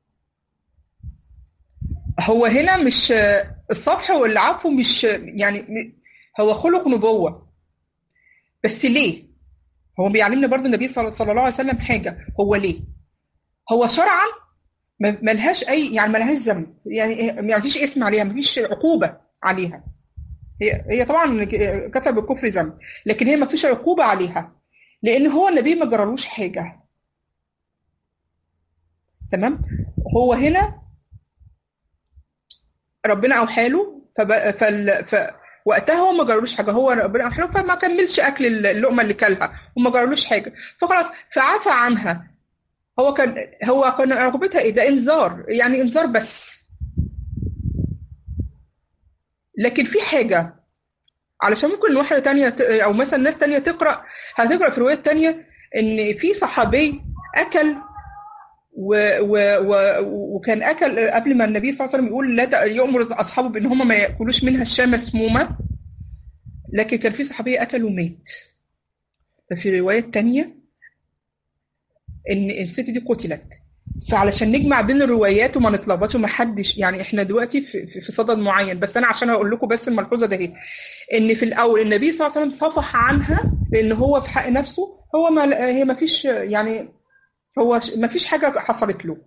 هو هنا مش الصفح والعفو مش يعني م- هو خلق نبوة بس ليه هو بيعلمنا برضو النبي صلى صلى الله عليه وسلم حاجة هو ليه هو شرعا ما- ملهاش أي يعني ملهاش ذنب يعني ما فيش اسم عليها ما فيش عقوبة عليها هي هي طبعا كتب الكفر ذنب لكن هي ما فيش عقوبة عليها لأن هو النبي ما جرالوش حاجة تمام هو هنا ربنا اوحى له فب... فال... ف... وقتها هو ما جرالوش حاجه هو ربنا اوحى له فما كملش اكل اللقمه اللي كلها وما جرالوش حاجه فخلاص فعفى عنها هو كان هو كان عقوبتها ايه ده انذار يعني انذار بس لكن في حاجه علشان ممكن واحده تانية ت- او مثلا ناس تانية تقرا هتقرا في روايات تانية ان في صحابي اكل و و و وكان اكل قبل ما النبي صلى الله عليه وسلم يقول لا ت- يامر اصحابه بان هم ما ياكلوش منها الشاة مسمومه لكن كان في صحابي اكل ومات ففي روايات تانية ان الست دي قتلت فعلشان نجمع بين الروايات وما نتلخبطش وما حدش يعني احنا دلوقتي في, في في صدد معين بس انا عشان اقول لكم بس الملحوظه ده اهي ان في الاول النبي صلى الله عليه وسلم صفح عنها لان هو في حق نفسه هو ما هي ما فيش يعني هو ما فيش حاجه حصلت له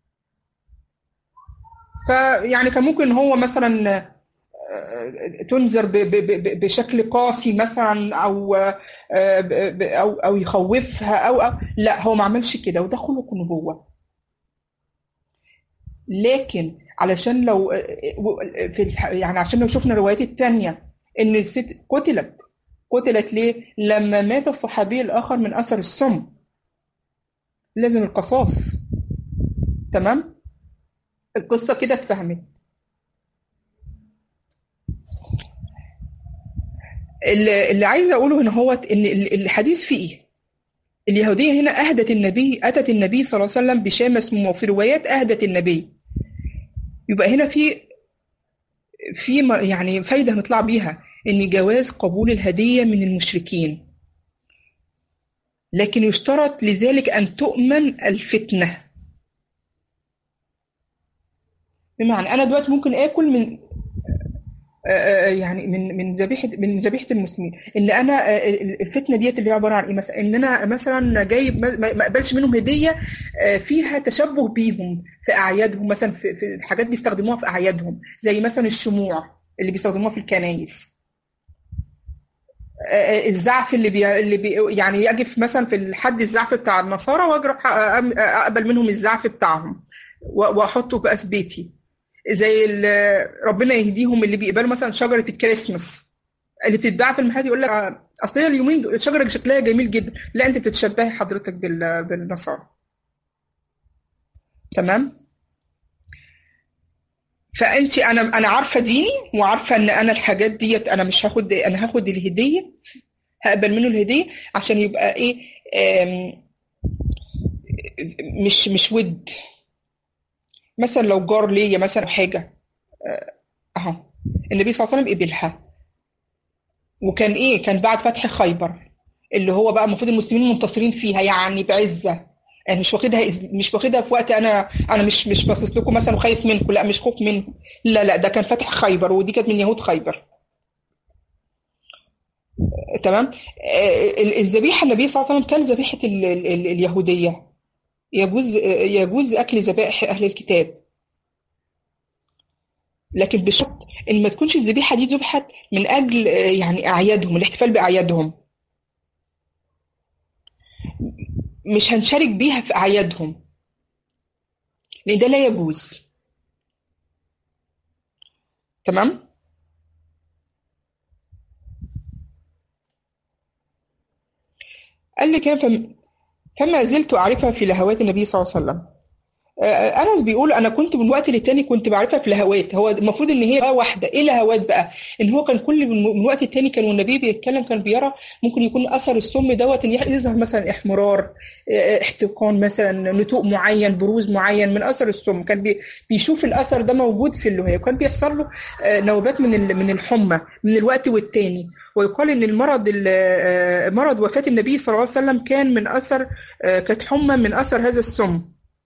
فيعني كان ممكن هو مثلا آه، تنذر ب- ب- ب- بشكل قاسي مثلا او آه، ب- ب- او او يخوفها او, أو لا هو ما عملش كده وده خلق نبوه لكن علشان لو في الح- يعني عشان لو شفنا الروايات التانية ان الست قتلت قتلت ليه؟ لما مات الصحابي الاخر من اثر السم لازم القصاص تمام؟ القصة كده اتفهمت اللي اللي عايزه اقوله هنا هو ان ال- الحديث فيه ايه؟ اليهوديه هنا اهدت النبي اتت النبي صلى الله عليه وسلم بشام مسموم وفي روايات اهدت النبي يبقى هنا في في م- يعني فايده هنطلع بيها ان جواز قبول الهديه من المشركين لكن يشترط لذلك ان تؤمن الفتنه بمعنى انا دلوقتي ممكن اكل من آه، آه، يعني من من ذبيحه من ذبيحه المسلمين ان انا آه، الفتنه ديت اللي هي عباره عن ايه مثلا ان انا مثلا جايب ما ما- ما اقبلش منهم هديه آه، فيها تشبه بيهم في اعيادهم مثلا في في حاجات بيستخدموها في اعيادهم زي مثلا الشموع اللي بيستخدموها في الكنايس آه، آه، الزعف اللي بي اللي بي يعني يقف مثلا في الحد الزعف بتاع النصارى واجرح أ- اقبل منهم الزعف بتاعهم و- واحطه بقى في بيتي زي ال- ربنا يهديهم اللي بيقبلوا مثلا شجره الكريسماس اللي بتتباع في المحل يقول لك آه، اصل هي اليومين دول الشجره شكلها جميل جدا لا انت بتتشبهي حضرتك بال- بالنصارى تمام فانت انا انا عارفه ديني وعارفه ان انا الحاجات ديت انا مش هاخد انا هاخد الهديه هقبل منه الهديه عشان يبقى ايه آم، مش مش ود مثلا لو جار ليا مثلا أو حاجه آه، اهو النبي صلى الله عليه وسلم قبلها وكان ايه كان بعد فتح خيبر اللي هو بقى المفروض المسلمين منتصرين فيها يعني بعزه يعني مش واخدها مش واخدها في وقت انا انا مش مش باصص لكم مثلا وخايف منكم لا مش خوف منهم لا لا ده كان فتح خيبر ودي كانت من يهود خيبر تمام آه، ال- الذبيحه النبي صلى الله عليه وسلم كان ذبيحه ال- ال- ال- اليهوديه يجوز يجوز اكل ذبائح اهل الكتاب لكن بشرط ان ما تكونش الذبيحه دي ذبحت من اجل آه، يعني اعيادهم الاحتفال باعيادهم مش هنشارك بيها في اعيادهم لان ده لا يجوز تمام قال لي كيف فما زلت اعرفها في لهوات النبي صلى الله عليه وسلم آه، انس بيقول انا كنت من وقت للتاني كنت بعرفها في لهوات هو المفروض ان هي بقى واحده ايه لهوات بقى ان هو كان كل من من وقت التاني كان والنبي بيتكلم كان بيرى ممكن يكون اثر السم دوت ان يظهر مثلا احمرار آه، احتقان مثلا نتوء معين بروز معين من اثر السم كان بي- بيشوف الاثر ده موجود في اللهيه وكان بيحصل له آه، نوبات من ال- من الحمى من الوقت والتاني ويقال ان المرض ال- آه، مرض وفاه النبي صلى الله عليه وسلم كان من اثر آه، كانت حمى من اثر هذا السم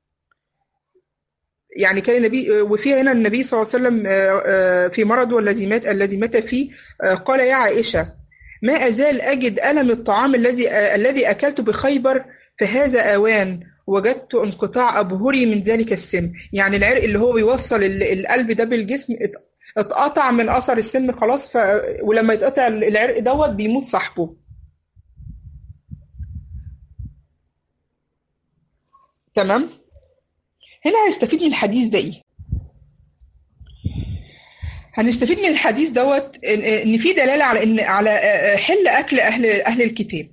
يعني كان النبي وفي هنا النبي صلى الله عليه وسلم آه، آه، في مرضه الذي مات الذي مات فيه آه، قال يا عائشة ما أزال أجد ألم الطعام الذي آه، الذي أكلت بخيبر فهذا أوان وجدت انقطاع أبهري من ذلك السم يعني العرق اللي هو بيوصل ال- القلب ده بالجسم ات- اتقطع من أثر السم خلاص ف... ولما يتقطع العرق دوت بيموت صاحبه تمام هنا هنستفيد من الحديث ده ايه هنستفيد من الحديث دوت ان إن في دلاله على ان على حل اكل اهل اهل الكتاب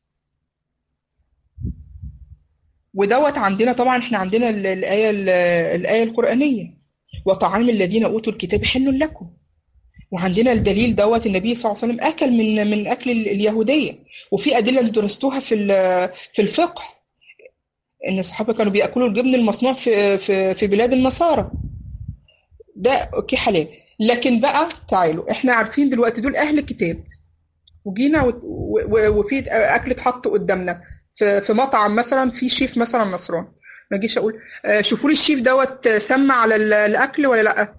ودوت عندنا طبعا احنا عندنا ال- الايه ال- الايه القرانيه وطعام الذين اوتوا الكتاب حل لكم وعندنا الدليل دوت النبي صلى الله عليه وسلم اكل من من اكل ال- اليهوديه وفي ادله درستوها في ال- في الفقه ان الصحابه كانوا بياكلوا الجبن المصنوع في في في بلاد النصارى ده اوكي حلال لكن بقى تعالوا احنا عارفين دلوقتي دول اهل الكتاب وجينا و- و- وفي اكل اتحط قدامنا في في مطعم مثلا في شيف مثلا نصراني ما اجيش اقول آه، شوفوا لي الشيف دوت سمى على ال- الاكل ولا لا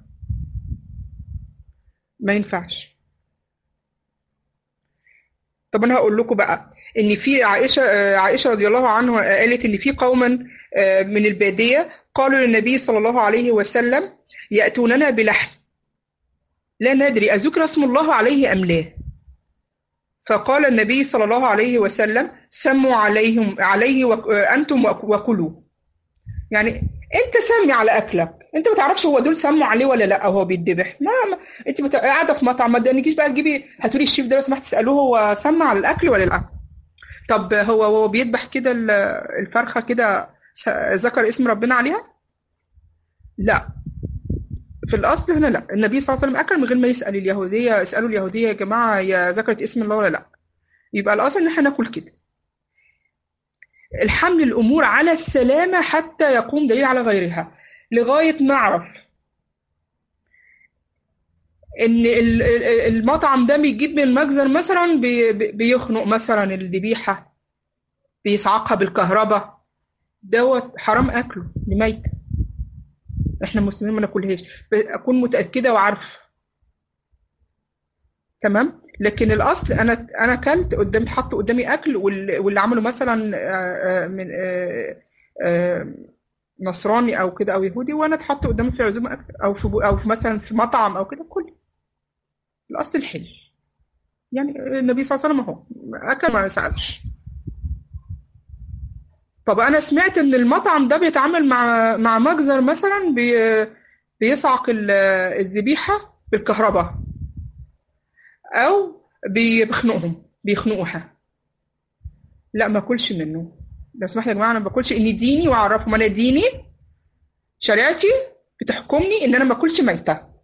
ما ينفعش طب انا هقول لكم بقى ان في عائشه آه، عائشه رضي الله عنها قالت ان في قوما آه، من الباديه قالوا للنبي صلى الله عليه وسلم ياتوننا بلحم لا ندري اذكر اسم الله عليه ام لا فقال النبي صلى الله عليه وسلم سموا عليهم عليه وك- انتم وك- وكلوا يعني انت سمي على اكلك انت ما تعرفش هو دول سموا عليه ولا لا وهو بيتذبح ما, ما انت بت... قاعده في مطعم ما تجيش بقى تجيبي هاتولي الشيف ده لو سمحت تسالوه هو سمى على الاكل ولا لا طب هو هو بيذبح كده ال- الفرخه كده س- ذكر اسم ربنا عليها لا في الاصل هنا لا النبي صلى الله عليه وسلم اكل من غير ما يسال اليهوديه اسالوا اليهوديه يا جماعه هي ذكرت اسم الله ولا لا يبقى الاصل ان احنا ناكل كده الحمل الامور على السلامه حتى يقوم دليل على غيرها لغايه ما اعرف ان ال- ال- المطعم ده بيجيب من المجزر مثلا بي- بي- بيخنق مثلا الذبيحه بيصعقها بالكهرباء دوت حرام اكله دي ميته احنا مسلمين ما ناكلهاش اكون متاكده وعارفه تمام لكن الاصل انا انا اكلت قدامي اتحط قدامي اكل وال- واللي عمله مثلا آه، آه، من آه، آه، نصراني او كده او يهودي وانا اتحط قدامي في عزومه اكل او في او في مثلا في مطعم او كده كل الاصل الحل يعني النبي صلى الله عليه وسلم اهو اكل ما سالش طب انا سمعت ان المطعم ده بيتعامل مع مع مجزر مثلا بي بيصعق ال- الذبيحه بالكهرباء او بي- بيخنقهم بيخنقوها لا ما اكلش منه لو سمحت يا جماعه انا ما باكلش ان ديني واعرفهم انا ديني شريعتي بتحكمني ان انا ما اكلش ميته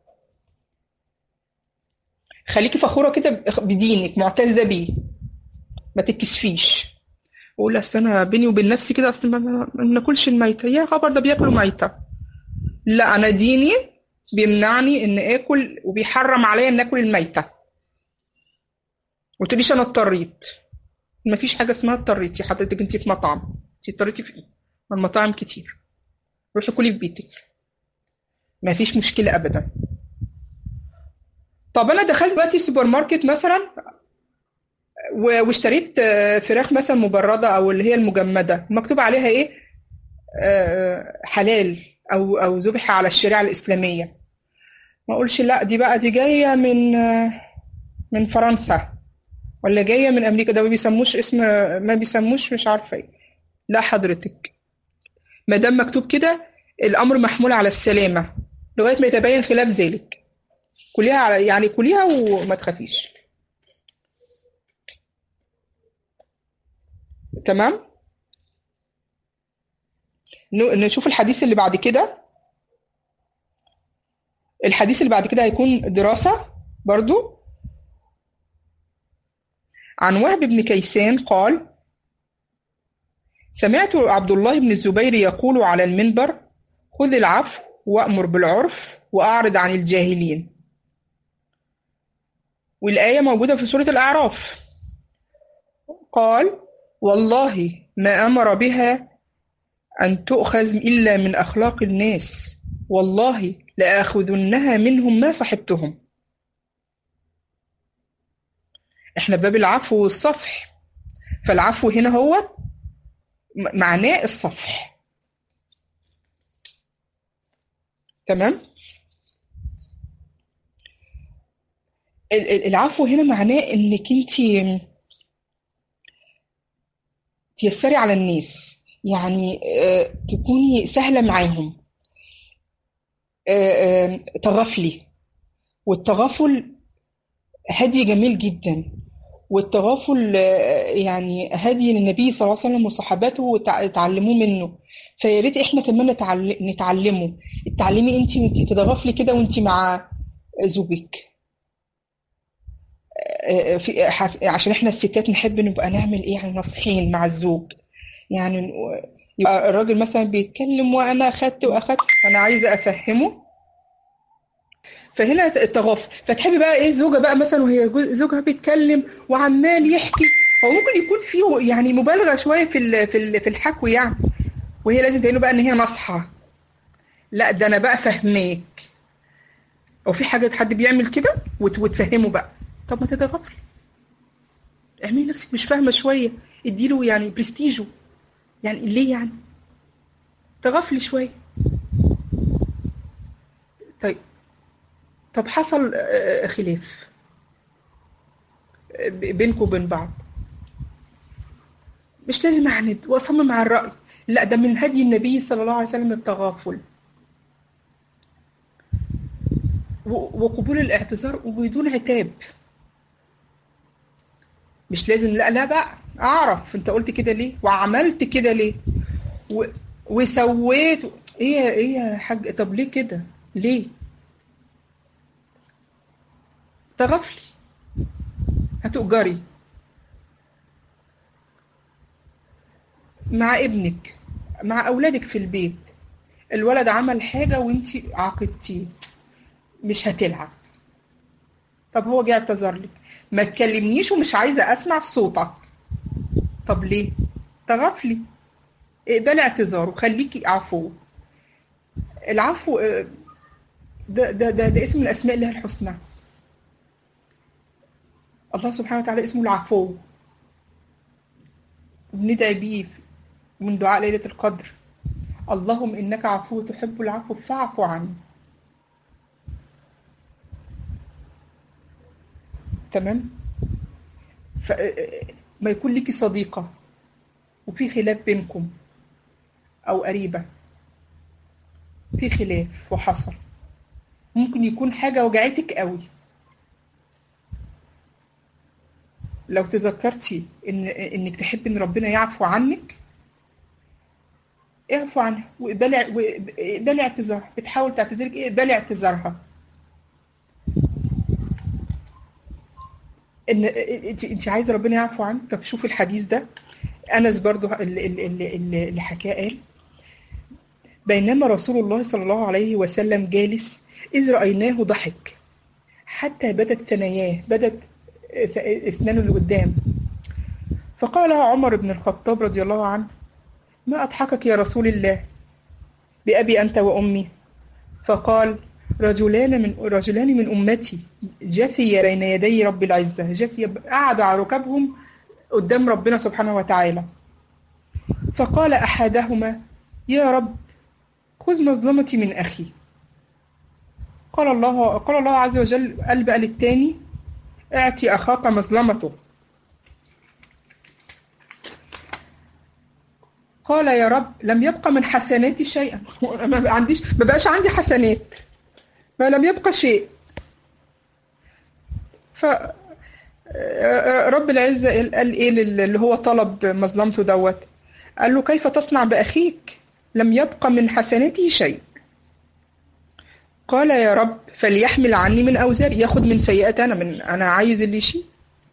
خليكي فخوره كده بدينك معتزه بيه ما تتكسفيش اقول اصل انا بيني وبين نفسي كده اصل ما ما- ما ناكلش الميته يا خبر ده بياكلوا ميته لا انا ديني بيمنعني ان اكل وبيحرم عليا ان اكل الميته وتقوليش انا اضطريت ما فيش حاجه اسمها اضطريتي حضرتك انت في مطعم انت اضطريتي في ايه ما المطاعم كتير روحي كلي في بيتك ما فيش مشكله ابدا طب انا دخلت دلوقتي سوبر ماركت مثلا و- واشتريت آه، فراخ مثلا مبرده او اللي هي المجمده مكتوب عليها ايه آه، حلال او او ذبح على الشريعه الاسلاميه ما اقولش لا دي بقى دي جايه من آه، من فرنسا ولا جايه من امريكا ده ما بيسموش اسم ما بيسموش مش عارفه ايه لا حضرتك ما دام مكتوب كده الامر محمول على السلامه لغايه ما يتبين خلاف ذلك كليها على يعني كليها وما تخافيش تمام ن- نشوف الحديث اللي بعد كده الحديث اللي بعد كده هيكون دراسة برضو عن وهب بن كيسان قال سمعت عبد الله بن الزبير يقول على المنبر خذ العفو وأمر بالعرف وأعرض عن الجاهلين والآية موجودة في سورة الأعراف قال والله ما أمر بها أن تؤخذ إلا من أخلاق الناس والله لآخذنها منهم ما صحبتهم احنا باب العفو والصفح فالعفو هنا هو م- معناه الصفح تمام ال- ال- العفو هنا معناه انك انت تيسري على الناس يعني آه، تكوني سهلة معاهم آه، آه، تغافلي والتغافل هدي جميل جدا والتغافل آه، يعني هدي للنبي صلى الله عليه وسلم وصحابته وتع- اتعلموه منه فيا ريت احنا كمان نتعل- نتعلمه اتعلمي انت وانت تتغافلي كده وانت مع زوجك آه، في ح- عشان احنا الستات نحب نبقى نعمل ايه يعني ناصحين مع الزوج يعني ن- يبقى الراجل مثلا بيتكلم وانا اخدت واخدت فانا عايزه افهمه فهنا التغافل فتحبي بقى ايه الزوجه بقى مثلا وهي جو- زوجها بيتكلم وعمال يحكي هو ممكن يكون فيه يعني مبالغه شويه في ال- في ال- في الحكو يعني وهي لازم تبين له بقى ان هي ناصحه لا ده انا بقى فهماك او في حاجه حد بيعمل كده وت- وتفهمه بقى طب ما تتغافلي اعملي نفسك مش فاهمه شويه اديله يعني برستيجه يعني ليه يعني تغفلي شويه طيب طب حصل آه، خلاف بينكم وبين بعض مش لازم اعند واصمم على الرأي لا ده من هدي النبي صلى الله عليه وسلم التغافل و- وقبول الاعتذار وبدون عتاب مش لازم لا لا بقى اعرف انت قلت كده ليه وعملت كده ليه و... وسويت ايه يا- ايه يا حاج طب ليه كده ليه تغفلي هتؤجري مع ابنك مع اولادك في البيت الولد عمل حاجه وانت عاقبتيه مش هتلعب طب هو جه اعتذر لك ما تكلمنيش ومش عايزه اسمع صوتك طب ليه تغفلي اقبلي اعتذاره خليكي عفو العفو آه، ده ده ده, ده اسم من اسماء الله الحسنى الله سبحانه وتعالى اسمه العفو بندعي بيه من دعاء ليلة القدر اللهم إنك عفو تحب العفو فاعف عني تمام ف... ما يكون ليكي صديقة وفي خلاف بينكم أو قريبة في خلاف وحصل ممكن يكون حاجة وجعتك قوي لو تذكرتي ان انك تحبي ان ربنا يعفو عنك اعفو عنها واقبلي واقبلي اعتذارها بتحاول تعتذرك اقبلي اعتذارها ان انت انت عايزه ربنا يعفو عنك طب شوفي الحديث ده انس برضو اللي, اللي, اللي, اللي حكاه قال بينما رسول الله صلى الله عليه وسلم جالس اذ رايناه ضحك حتى بدت ثناياه بدت اسنانه اللي قدام فقال عمر بن الخطاب رضي الله عنه ما اضحكك يا رسول الله بابي انت وامي فقال رجلان من رجلان من امتي جثي بين يدي رب العزه جثي قعدوا على ركبهم قدام ربنا سبحانه وتعالى فقال احدهما يا رب خذ مظلمتي من اخي قال الله قال الله عز وجل قال بقى للتاني اعطي اخاك مظلمته قال يا رب لم يبقى من حسناتي شيئا ما عنديش ما بقاش عندي حسنات ما لم يبقى شيء ف رب العزة قال ايه اللي هو طلب مظلمته دوت قال له كيف تصنع بأخيك لم يبقى من حسناته شيء قال يا رب فليحمل عني من أوزاري ياخد من سيئات أنا من أنا عايز اللي يشيل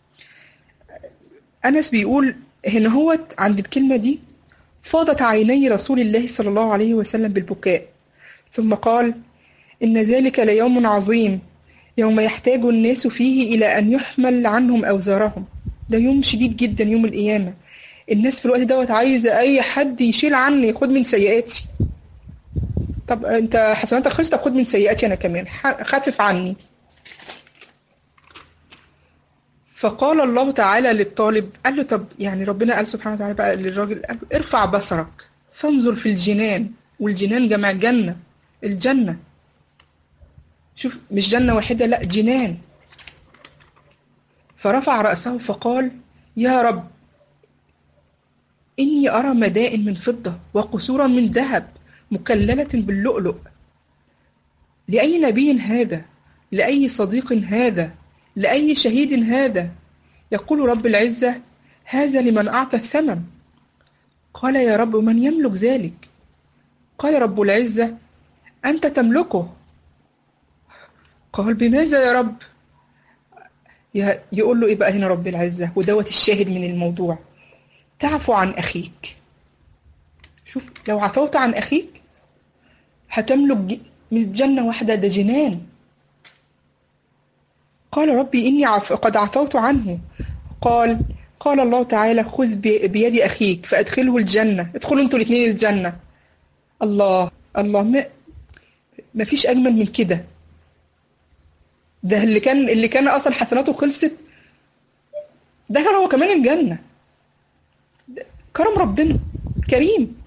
أنس بيقول هنا هو عند الكلمة دي فاضت عيني رسول الله صلى الله عليه وسلم بالبكاء ثم قال إن ذلك ليوم عظيم يوم يحتاج الناس فيه إلى أن يحمل عنهم أوزارهم ده يوم شديد جدا يوم القيامة الناس في الوقت دوت عايزة أي حد يشيل عني ياخد من سيئاتي طب أنت حسناتك خلصت طب خد من سيئاتي أنا كمان خفف عني فقال الله تعالى للطالب قال له طب يعني ربنا قال سبحانه وتعالى بقى للراجل قال له ارفع بصرك فانظر في الجنان والجنان جمع جنة الجنة شوف مش جنة واحدة لا جنان فرفع رأسه فقال يا رب إني أرى مدائن من فضة وقصورا من ذهب مكللة باللؤلؤ لأي نبي هذا لأي صديق هذا لأي شهيد هذا يقول رب العزة هذا لمن أعطى الثمن قال يا رب من يملك ذلك قال رب العزة أنت تملكه قال بماذا يا رب يقول له إيه بقى هنا رب العزة ودوت الشاهد من الموضوع تعفو عن أخيك شوف لو عفوت عن أخيك هتملك من الجنة واحدة ده جنان قال ربي إني عف... قد عفوت عنه قال قال الله تعالى خذ بيد أخيك فأدخله الجنة ادخلوا انتوا الاثنين الجنة الله الله ما ما فيش أجمل من كده ده اللي كان اللي كان أصلا حسناته خلصت دخل هو كمان الجنة كرم ربنا كريم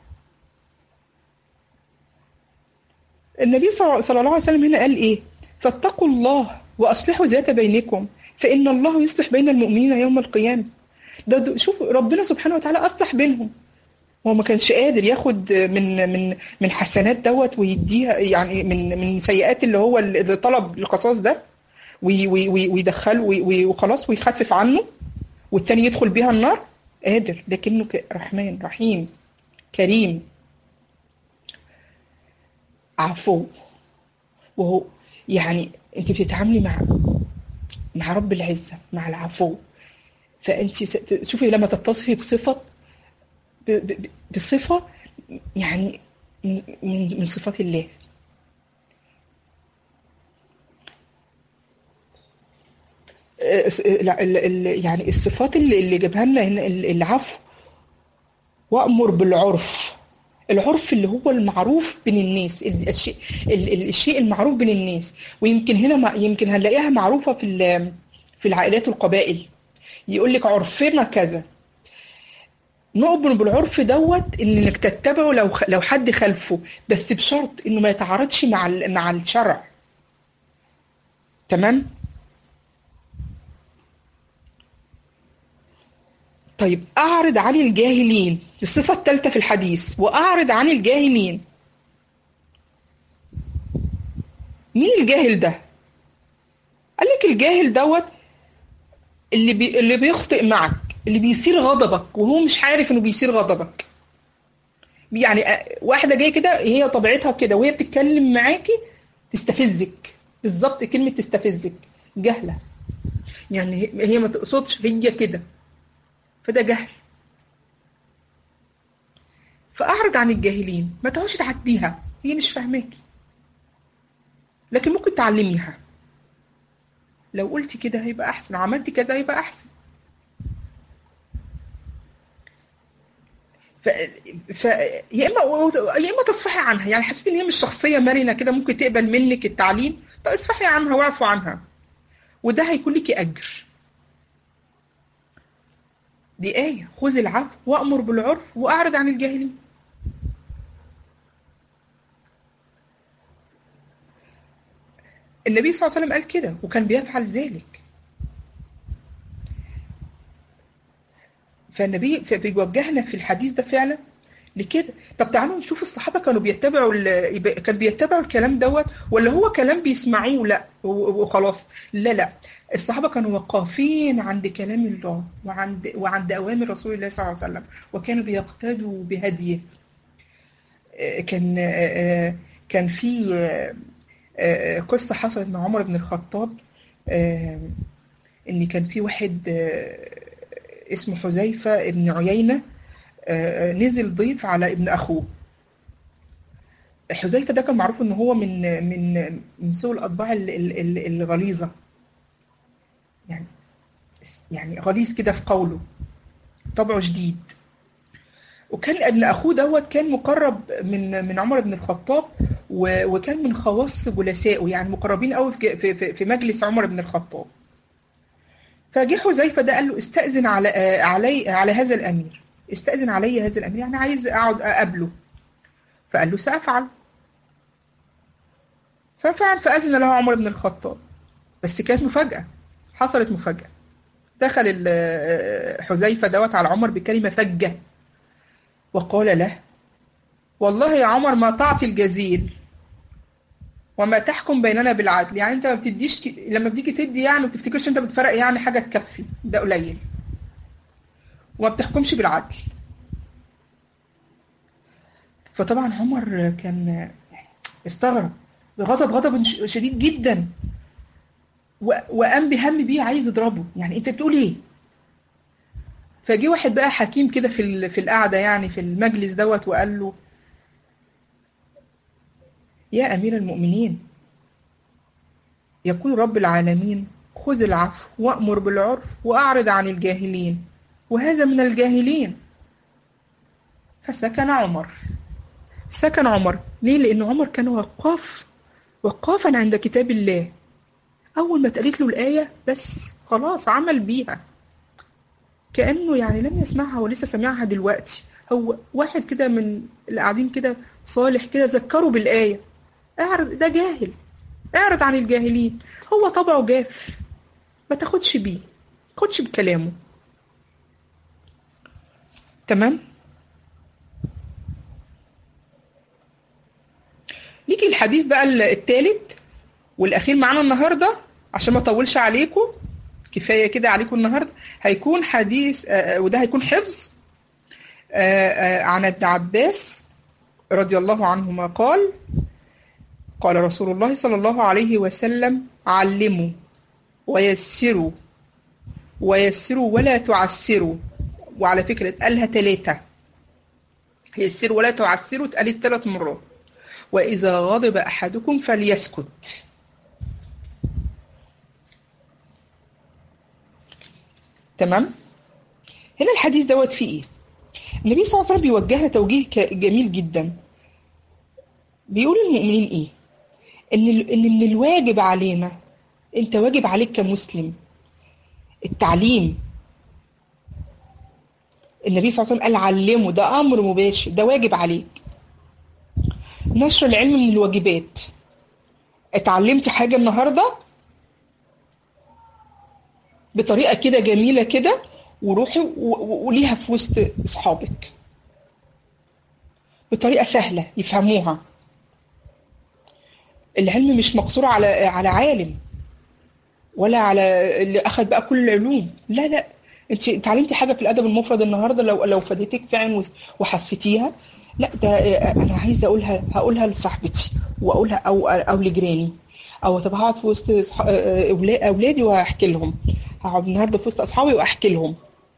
النبي صلى الله عليه وسلم هنا قال ايه فاتقوا الله واصلحوا ذات بينكم فان الله يصلح بين المؤمنين يوم القيامه ده شوف ربنا سبحانه وتعالى اصلح بينهم هو ما كانش قادر ياخد من من من حسنات دوت ويديها يعني من من سيئات اللي هو اللي طلب القصاص ده وي- وي- وي- ويدخله وي- وي- وخلاص ويخفف عنه والتاني يدخل بيها النار قادر لكنه ك- رحمن رحيم كريم عفو وهو يعني انت بتتعاملي مع مع رب العزة مع العفو فانت س- شوفي لما تتصفي بصفة ب- ب- بصفة يعني من من من صفات الله آه، س- آه، لا، ال- ال- يعني الصفات اللي اللي جابها لنا هنا ال- العفو وأمر بالعرف العرف اللي هو المعروف بين الناس ال- الشيء ال- ال- الشيء المعروف بين الناس ويمكن هنا مع- يمكن هنلاقيها معروفة في ال- في العائلات والقبائل يقول لك عرفنا كذا نؤمن بالعرف دوت انك تتبعه لو خ- لو حد خالفه بس بشرط انه ما يتعارضش مع ال- مع الشرع تمام طيب اعرض عن الجاهلين الصفة الثالثة في الحديث واعرض عن الجاهلين مين الجاهل ده قال لك الجاهل دوت اللي بي اللي بيخطئ معك اللي بيثير غضبك وهو مش عارف انه بيثير غضبك يعني أ- واحده جايه كده هي طبيعتها كده وهي بتتكلم معاكي تستفزك بالظبط كلمه تستفزك جهله يعني هي هي ما تقصدش هي كده فده جهل فاعرض عن الجاهلين ما تقعدش تعديها هي مش فاهماكي لكن ممكن تعلميها لو قلتي كده هيبقى احسن عملتي كذا هيبقى احسن ف... ف... يا اما يا اما تصفحي عنها يعني حسيت ان هي مش شخصيه مرنه كده ممكن تقبل منك التعليم فاصفحي عنها واعفوا عنها وده هيكون لك اجر دي آية خذ العفو وأمر بالعرف وأعرض عن الجاهلين النبي صلى الله عليه وسلم قال كده وكان بيفعل ذلك فالنبي ف- بيوجهنا في الحديث ده فعلا لكده طب تعالوا نشوف الصحابة كانوا بيتبعوا ال- يبقى- كان بيتبعوا الكلام دوت ولا هو كلام بيسمعوه لا و- وخلاص لا لا الصحابة كانوا وقافين عند كلام الله وعند وعند أوامر رسول الله صلى الله عليه وسلم وكانوا بيقتدوا بهديه آه، كان آه، آه، كان في آه، آه، قصة حصلت مع عمر بن الخطاب آه، إن كان في واحد آه، اسمه حذيفة بن عيينة آه، نزل ضيف على ابن أخوه حذيفة ده كان معروف إن هو من من من سوء الأطباع ال- ال- ال- الغليظة يعني يعني غليظ كده في قوله طبعه شديد وكان ابن اخوه دوت كان مقرب من من عمر بن الخطاب و- وكان من خواص جلسائه يعني مقربين قوي في في في- في مجلس عمر بن الخطاب فجه حذيفه ده قال له استأذن على آه، علي على هذا الامير استأذن علي هذا الامير يعني عايز اقعد اقابله فقال له سأفعل ففعل فأذن له عمر بن الخطاب بس كانت مفاجأة حصلت مفاجأة دخل ال- آه، حذيفة دوت على عمر بكلمة فجة وقال له والله يا عمر ما تعطي الجزيل وما تحكم بيننا بالعدل يعني انت ما بتديش ك... لما بتيجي تدي يعني ما بتفتكرش انت بتفرق يعني حاجه تكفي ده قليل وما بتحكمش بالعدل فطبعا عمر كان استغرب غضب غضب ش- شديد جدا و... وقام بهم بيه عايز يضربه يعني انت بتقول ايه فجي واحد بقى حكيم كده في ال... في القعده يعني في المجلس دوت وقال له يا امير المؤمنين يقول رب العالمين خذ العفو وأمر بالعرف وأعرض عن الجاهلين وهذا من الجاهلين فسكن عمر سكن عمر ليه؟ لأن عمر كان وقاف وقافا عند كتاب الله أول ما اتقالت له الآية بس خلاص عمل بيها كأنه يعني لم يسمعها ولسه سمعها دلوقتي هو واحد كده من اللي قاعدين كده صالح كده ذكروا بالآية اعرض ده جاهل اعرض عن الجاهلين هو طبعه جاف ما تاخدش بيه ما تاخدش بكلامه تمام نيجي الحديث بقى الثالث والاخير معانا النهارده عشان ما اطولش عليكم كفايه كده عليكم النهارده هيكون حديث آه، وده هيكون حفظ آه، آه، عن ابن عباس رضي الله عنهما قال قال رسول الله صلى الله عليه وسلم علموا ويسروا ويسروا ولا تعسروا وعلى فكرة اتقالها ثلاثة يسروا ولا تعسروا اتقالت ثلاث مرات وإذا غضب أحدكم فليسكت تمام هنا الحديث دوت فيه ايه النبي صلى الله عليه وسلم بيوجهنا توجيه ك- جميل جدا بيقول للمؤمنين ايه ان ال- ان من الواجب علينا انت واجب عليك كمسلم التعليم النبي صلى الله عليه وسلم قال علمه ده امر مباشر ده واجب عليك نشر العلم من الواجبات اتعلمت حاجه النهارده بطريقه كده جميله كده وروحي و- و- وليها في وسط اصحابك بطريقه سهله يفهموها العلم مش مقصور على على عالم ولا على اللي اخذ بقى كل العلوم لا لا انت اتعلمتي حاجه في الادب المفرد النهارده لو لو فادتك فعلا وس- وحسيتيها لا ده آه، انا عايزه اقولها هقولها لصاحبتي واقولها او او لجيراني او طب هقعد في وسط صح- آه، أولا- اولادي واحكي لهم هقعد النهارده في وسط اصحابي واحكي لهم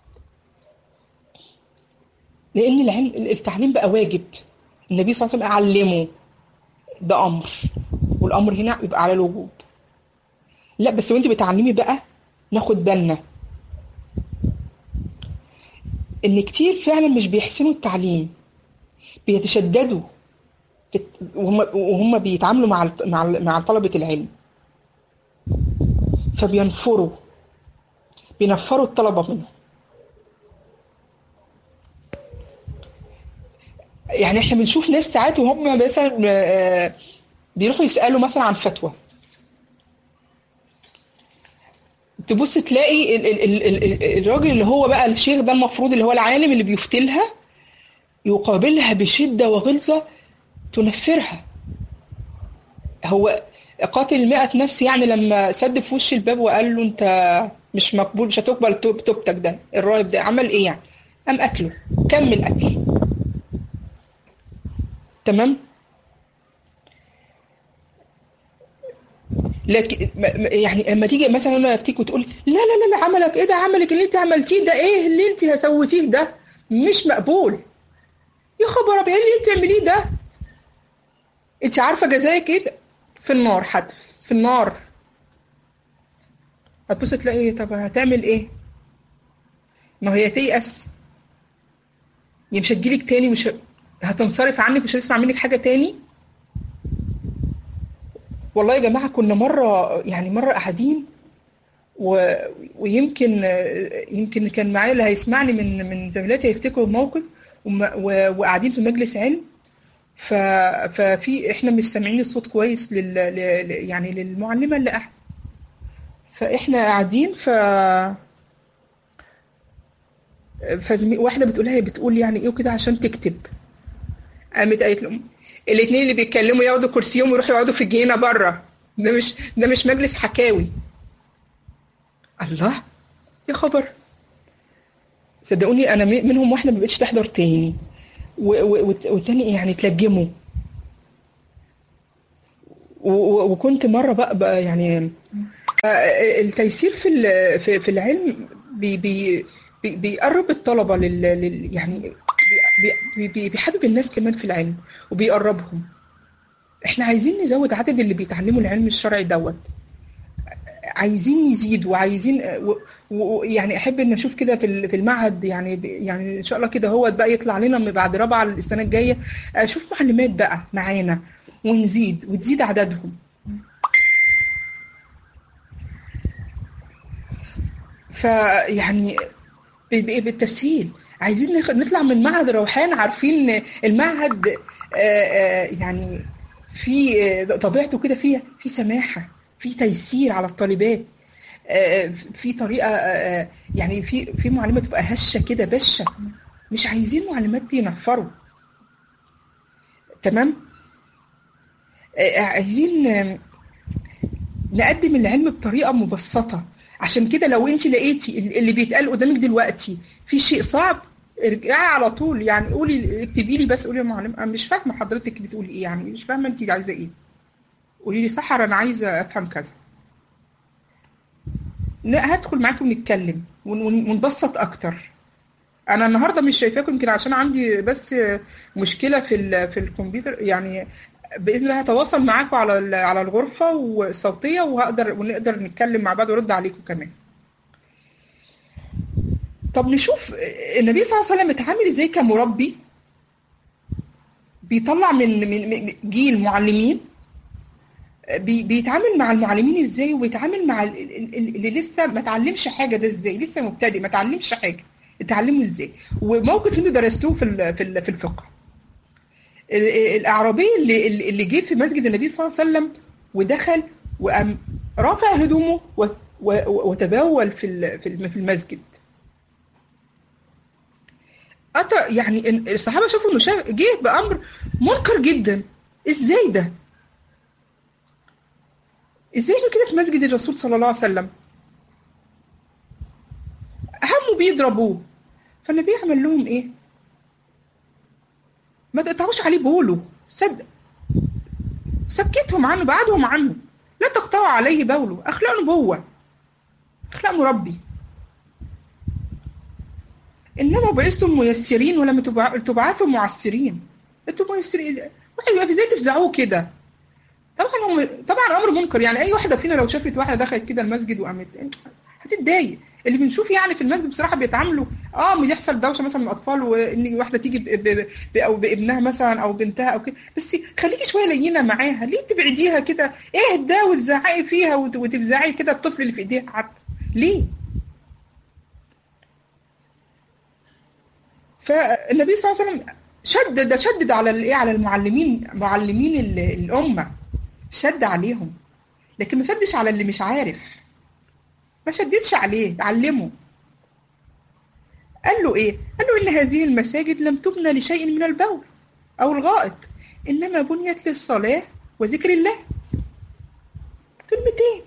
لان العلم التعليم بقى واجب النبي صلى الله عليه وسلم علمه ده امر والامر هنا يبقى على الوجوب لا بس وانت بتعلمي بقى ناخد بالنا ان كتير فعلا مش بيحسنوا التعليم بيتشددوا بت- وهم وهم بيتعاملوا مع الط- مع ال- مع طلبة العلم فبينفروا بينفروا الطلبة منهم يعني احنا بنشوف ناس ساعات وهم مثلا آه، بيروحوا يسألوا مثلا عن فتوى تبص تلاقي ال ال ال ال ال الراجل اللي هو بقى الشيخ ده المفروض اللي هو العالم اللي بيفتلها يقابلها بشدة وغلظة تنفرها هو قاتل المئة نفس يعني لما سد في وش الباب وقال له انت مش مقبول مش هتقبل توب- توبتك ده الراهب ده عمل ايه يعني قام قتله كمل قتل تمام لكن ما- ما- يعني لما تيجي مثلا انا افتيك وتقول لا لا لا لا عملك ايه ده عملك اللي انت عملتيه ده ايه اللي انت سويتيه ده مش مقبول يا خبر ابيض ايه اللي انت تعمليه ده انت عارفه جزاك ايه ده؟ في النار حتف في النار هتبص تلاقي طب هتعمل ايه ما هي تيأس يا مش هتجيلك تاني مش ه- هتنصرف عنك مش هتسمع منك حاجه تاني والله يا جماعه كنا مره يعني مره قاعدين و... ويمكن يمكن كان معايا اللي هيسمعني من من زميلاتي هيفتكروا الموقف وم... و... وقاعدين في مجلس علم ف... ففي احنا مش سامعين الصوت كويس لل... ل... ل- يعني للمعلمه اللي قاعده فاحنا قاعدين ف فزمي... واحده بتقول هي بتقول يعني ايه وكده عشان تكتب قامت قالت لهم الاثنين اللي بيتكلموا ياخدوا كرسيهم ويروحوا يقعدوا في الجنينه بره ده مش ده مش مجلس حكاوي الله يا خبر صدقوني انا م- منهم واحده ما بقتش تحضر تاني و- و- والت- والتاني يعني تلجموا و- و- وكنت مره بقى, بقى يعني آه، التيسير في ال- في في العلم بي بي بي- بيقرب الطلبه لل, لل يعني بي- بي- بي- بيحبب الناس كمان في العلم وبيقربهم احنا عايزين نزود عدد اللي بيتعلموا العلم الشرعي دوت عايزين نزيد وعايزين ويعني احب ان اشوف كده في ال- في المعهد يعني ب- يعني ان شاء الله كده هو بقى يطلع لنا من بعد رابعه السنه الجايه اشوف معلمات بقى معانا ونزيد وتزيد عددهم فيعني ب- ب- بالتسهيل عايزين نخ- نطلع من معهد روحان عارفين المعهد آه، آه، يعني في آه، طبيعته كده فيها في سماحه في تيسير على الطالبات آه، في طريقه آه، يعني في في معلمه تبقى هشه كده بشه مش عايزين معلمات دي ينفروا تمام آه، عايزين آم، نقدم العلم بطريقه مبسطه عشان كده لو انت لقيتي ال- اللي بيتقال قدامك دلوقتي في شيء صعب ارجعي على طول يعني قولي اكتبي لي بس قولي يا معلم انا مش فاهمه حضرتك بتقولي ايه يعني مش فاهمه انت عايزه ايه قولي لي سحر انا عايزه افهم كذا لا هدخل معاكم نتكلم ون- ون- ونبسط اكتر انا النهارده مش شايفاكم يمكن عشان عندي بس مشكله في ال- في الكمبيوتر يعني باذن الله هتواصل معاكم على ال- على الغرفه والصوتيه وهقدر ونقدر نتكلم مع بعض وارد عليكم كمان طب نشوف النبي صلى الله عليه وسلم اتعامل ازاي كمربي بيطلع من من من جيل معلمين بي- بيتعامل مع المعلمين ازاي وبيتعامل مع ال- ال- ال- اللي لسه ما اتعلمش حاجه ده ازاي لسه مبتدئ ما اتعلمش حاجه اتعلمه ازاي وموقف انتوا درستوه في ال- في ال- في الفقه ال- الاعرابي اللي اللي اللي جه في مسجد النبي صلى الله عليه وسلم ودخل وقام رافع هدومه و- و- وتبول في ال- في الم- في المسجد أتى يعني إن- الصحابه شافوا انه شاف جه بامر منكر جدا ازاي ده ازاي يعمل كده في مسجد الرسول صلى الله عليه وسلم همه بيضربوه فالنبي عمل لهم ايه ما تقطعوش عليه بوله صدق سكتهم عنه بعدهم عنه لا تقطعوا عليه بوله اخلاق نبوه اخلاق مربي انما بعثتم ميسرين ولم تبع- تبعثوا معسرين انتوا ميسرين واحد يبقى ازاي تفزعوه كده طبعا هم طبعا امر منكر يعني اي واحده فينا لو شافت واحده دخلت كده المسجد وقامت هتتضايق اللي بنشوف يعني في المسجد بصراحه بيتعاملوا اه بيحصل دوشه مثلا من الاطفال وان واحده تيجي ب... ب... ب... او بابنها مثلا او بنتها او كده بس خليكي شويه لينه معاها ليه تبعديها كده اهدى وتزعقي فيها وت... وتفزعي كده الطفل اللي في ايديها حتى ليه؟ فالنبي صلى الله عليه وسلم شدد ده شدد على الايه على المعلمين معلمين ال- الامه شد عليهم لكن ما شدش على اللي مش عارف ما شددش عليه علمه قال له ايه قال له ان هذه المساجد لم تبنى لشيء من البول او الغائط انما بنيت للصلاه وذكر الله كلمتين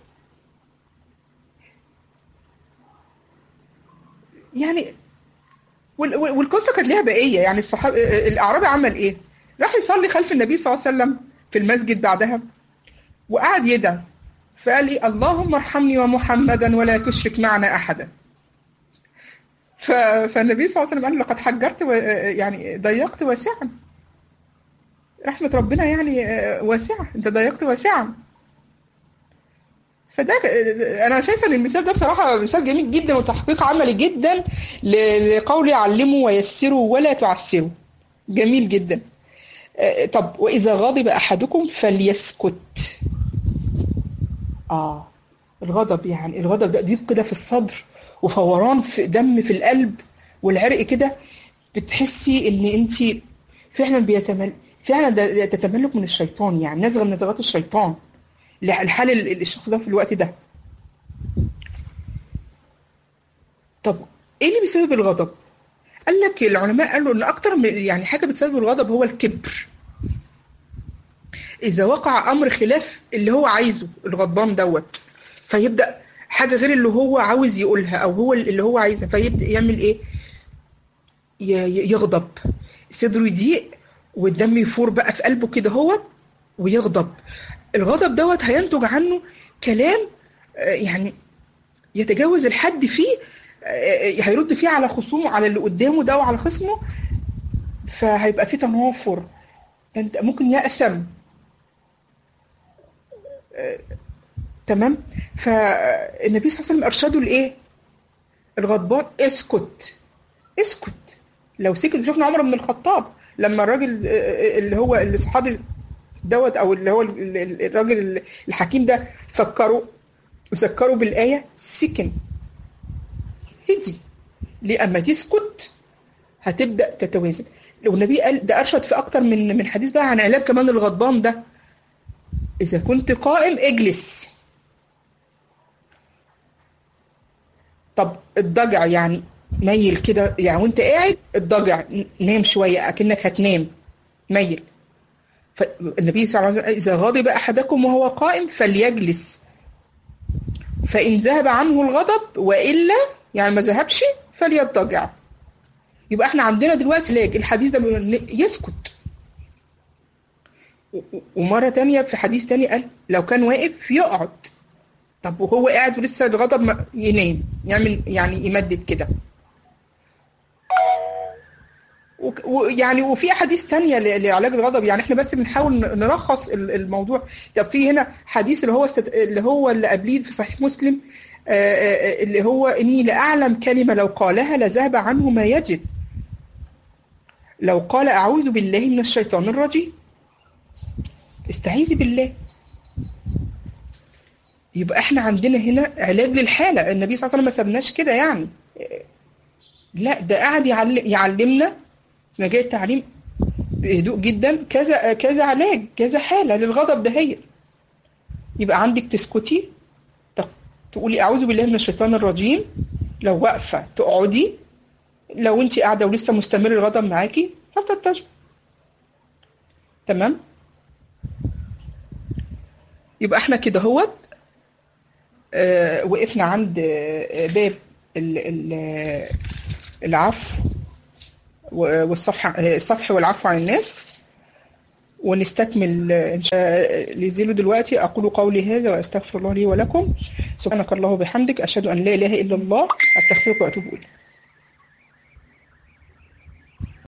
يعني وال- وال- والقصه كانت ليها بقيه يعني الصحابه الاعرابي عمل ايه راح يصلي خلف النبي صلى الله عليه وسلم في المسجد بعدها وقعد يدعي فقال ايه اللهم ارحمني ومحمدا ولا تشرك معنا احدا ف... فالنبي صلى الله عليه وسلم قال له لقد حجرت و... يعني ضيقت واسعا رحمة ربنا يعني آه، واسعة انت ضيقت واسعا فده آه، انا شايفه ان المثال ده بصراحه مثال جميل جدا وتحقيق عملي جدا ل- لقول علموا ويسروا ولا تعسروا جميل جدا آه، طب واذا غضب احدكم فليسكت اه الغضب يعني الغضب ده ضيق كده في الصدر وفوران في دم في القلب والعرق كده بتحسي ان انت فعلا بيتمل فعلا ده ده تتملك من الشيطان يعني نزغه من نزغات الشيطان الحال ال- الشخص ده في الوقت ده طب ايه اللي بيسبب الغضب قال لك العلماء قالوا ان اكتر من يعني حاجه بتسبب الغضب هو الكبر اذا وقع امر خلاف اللي هو عايزه الغضبان دوت فيبدا حاجه غير اللي هو عاوز يقولها او هو اللي هو عايزها فيبدا يعمل ايه ي- ي- يغضب صدره يضيق والدم يفور بقى في قلبه كده هو ويغضب الغضب دوت هينتج عنه كلام آه، يعني يتجاوز الحد فيه آه، هيرد فيه على خصومه على اللي قدامه ده وعلى خصمه فهيبقى فيه تنافر انت ممكن يأثم آه، تمام فالنبي صلى الله عليه وسلم ارشده لايه الغضبان اسكت اسكت لو سكت شفنا عمر بن الخطاب لما الراجل آه، اللي هو الصحابي دوت او اللي هو ال- ال- الراجل الحكيم ده فكروا وسكروا بالايه سكن هدي لأما تسكت هتبدا تتوازن لو النبي قال ده ارشد في اكتر من من حديث بقى عن علاج كمان الغضبان ده اذا كنت قائم اجلس طب الضجع يعني ميل كده يعني وانت قاعد الضجع نام شويه اكنك هتنام ميل فالنبي صلى الله عليه وسلم إذا غضب أحدكم وهو قائم فليجلس فإن ذهب عنه الغضب وإلا يعني ما ذهبش فليضطجع يبقى احنا عندنا دلوقتي لاج الحديث ده بيقول يسكت ومرة تانية في حديث تاني قال لو كان واقف يقعد طب وهو قاعد ولسه الغضب ينام يعمل يعني يمدد كده ويعني وفي احاديث تانية لعلاج الغضب يعني احنا بس بنحاول نرخص الموضوع طب في هنا حديث اللي هو استد... اللي هو اللي قبليه في صحيح مسلم اللي هو اني لاعلم كلمه لو قالها لذهب عنه ما يجد لو قال اعوذ بالله من الشيطان الرجيم استعيذي بالله يبقى احنا عندنا هنا علاج للحاله النبي صلى الله عليه وسلم ما سابناش كده يعني لا ده قاعد يعلم يعلمنا مجال التعليم بهدوء جدا كذا كذا علاج كذا حاله للغضب ده هي يبقى عندك تسكتي تقولي اعوذ بالله من الشيطان الرجيم لو واقفه تقعدي لو انت قاعده ولسه مستمر الغضب معاكي فتتجه تمام يبقى احنا كده هوت آه وقفنا عند آه باب ال ال العفو والصفح الصفح والعفو عن الناس ونستكمل ان شاء لزيلو دلوقتي اقول قولي هذا واستغفر الله لي ولكم سبحانك الله وبحمدك اشهد ان لا اله الا الله استغفرك واتوب اليك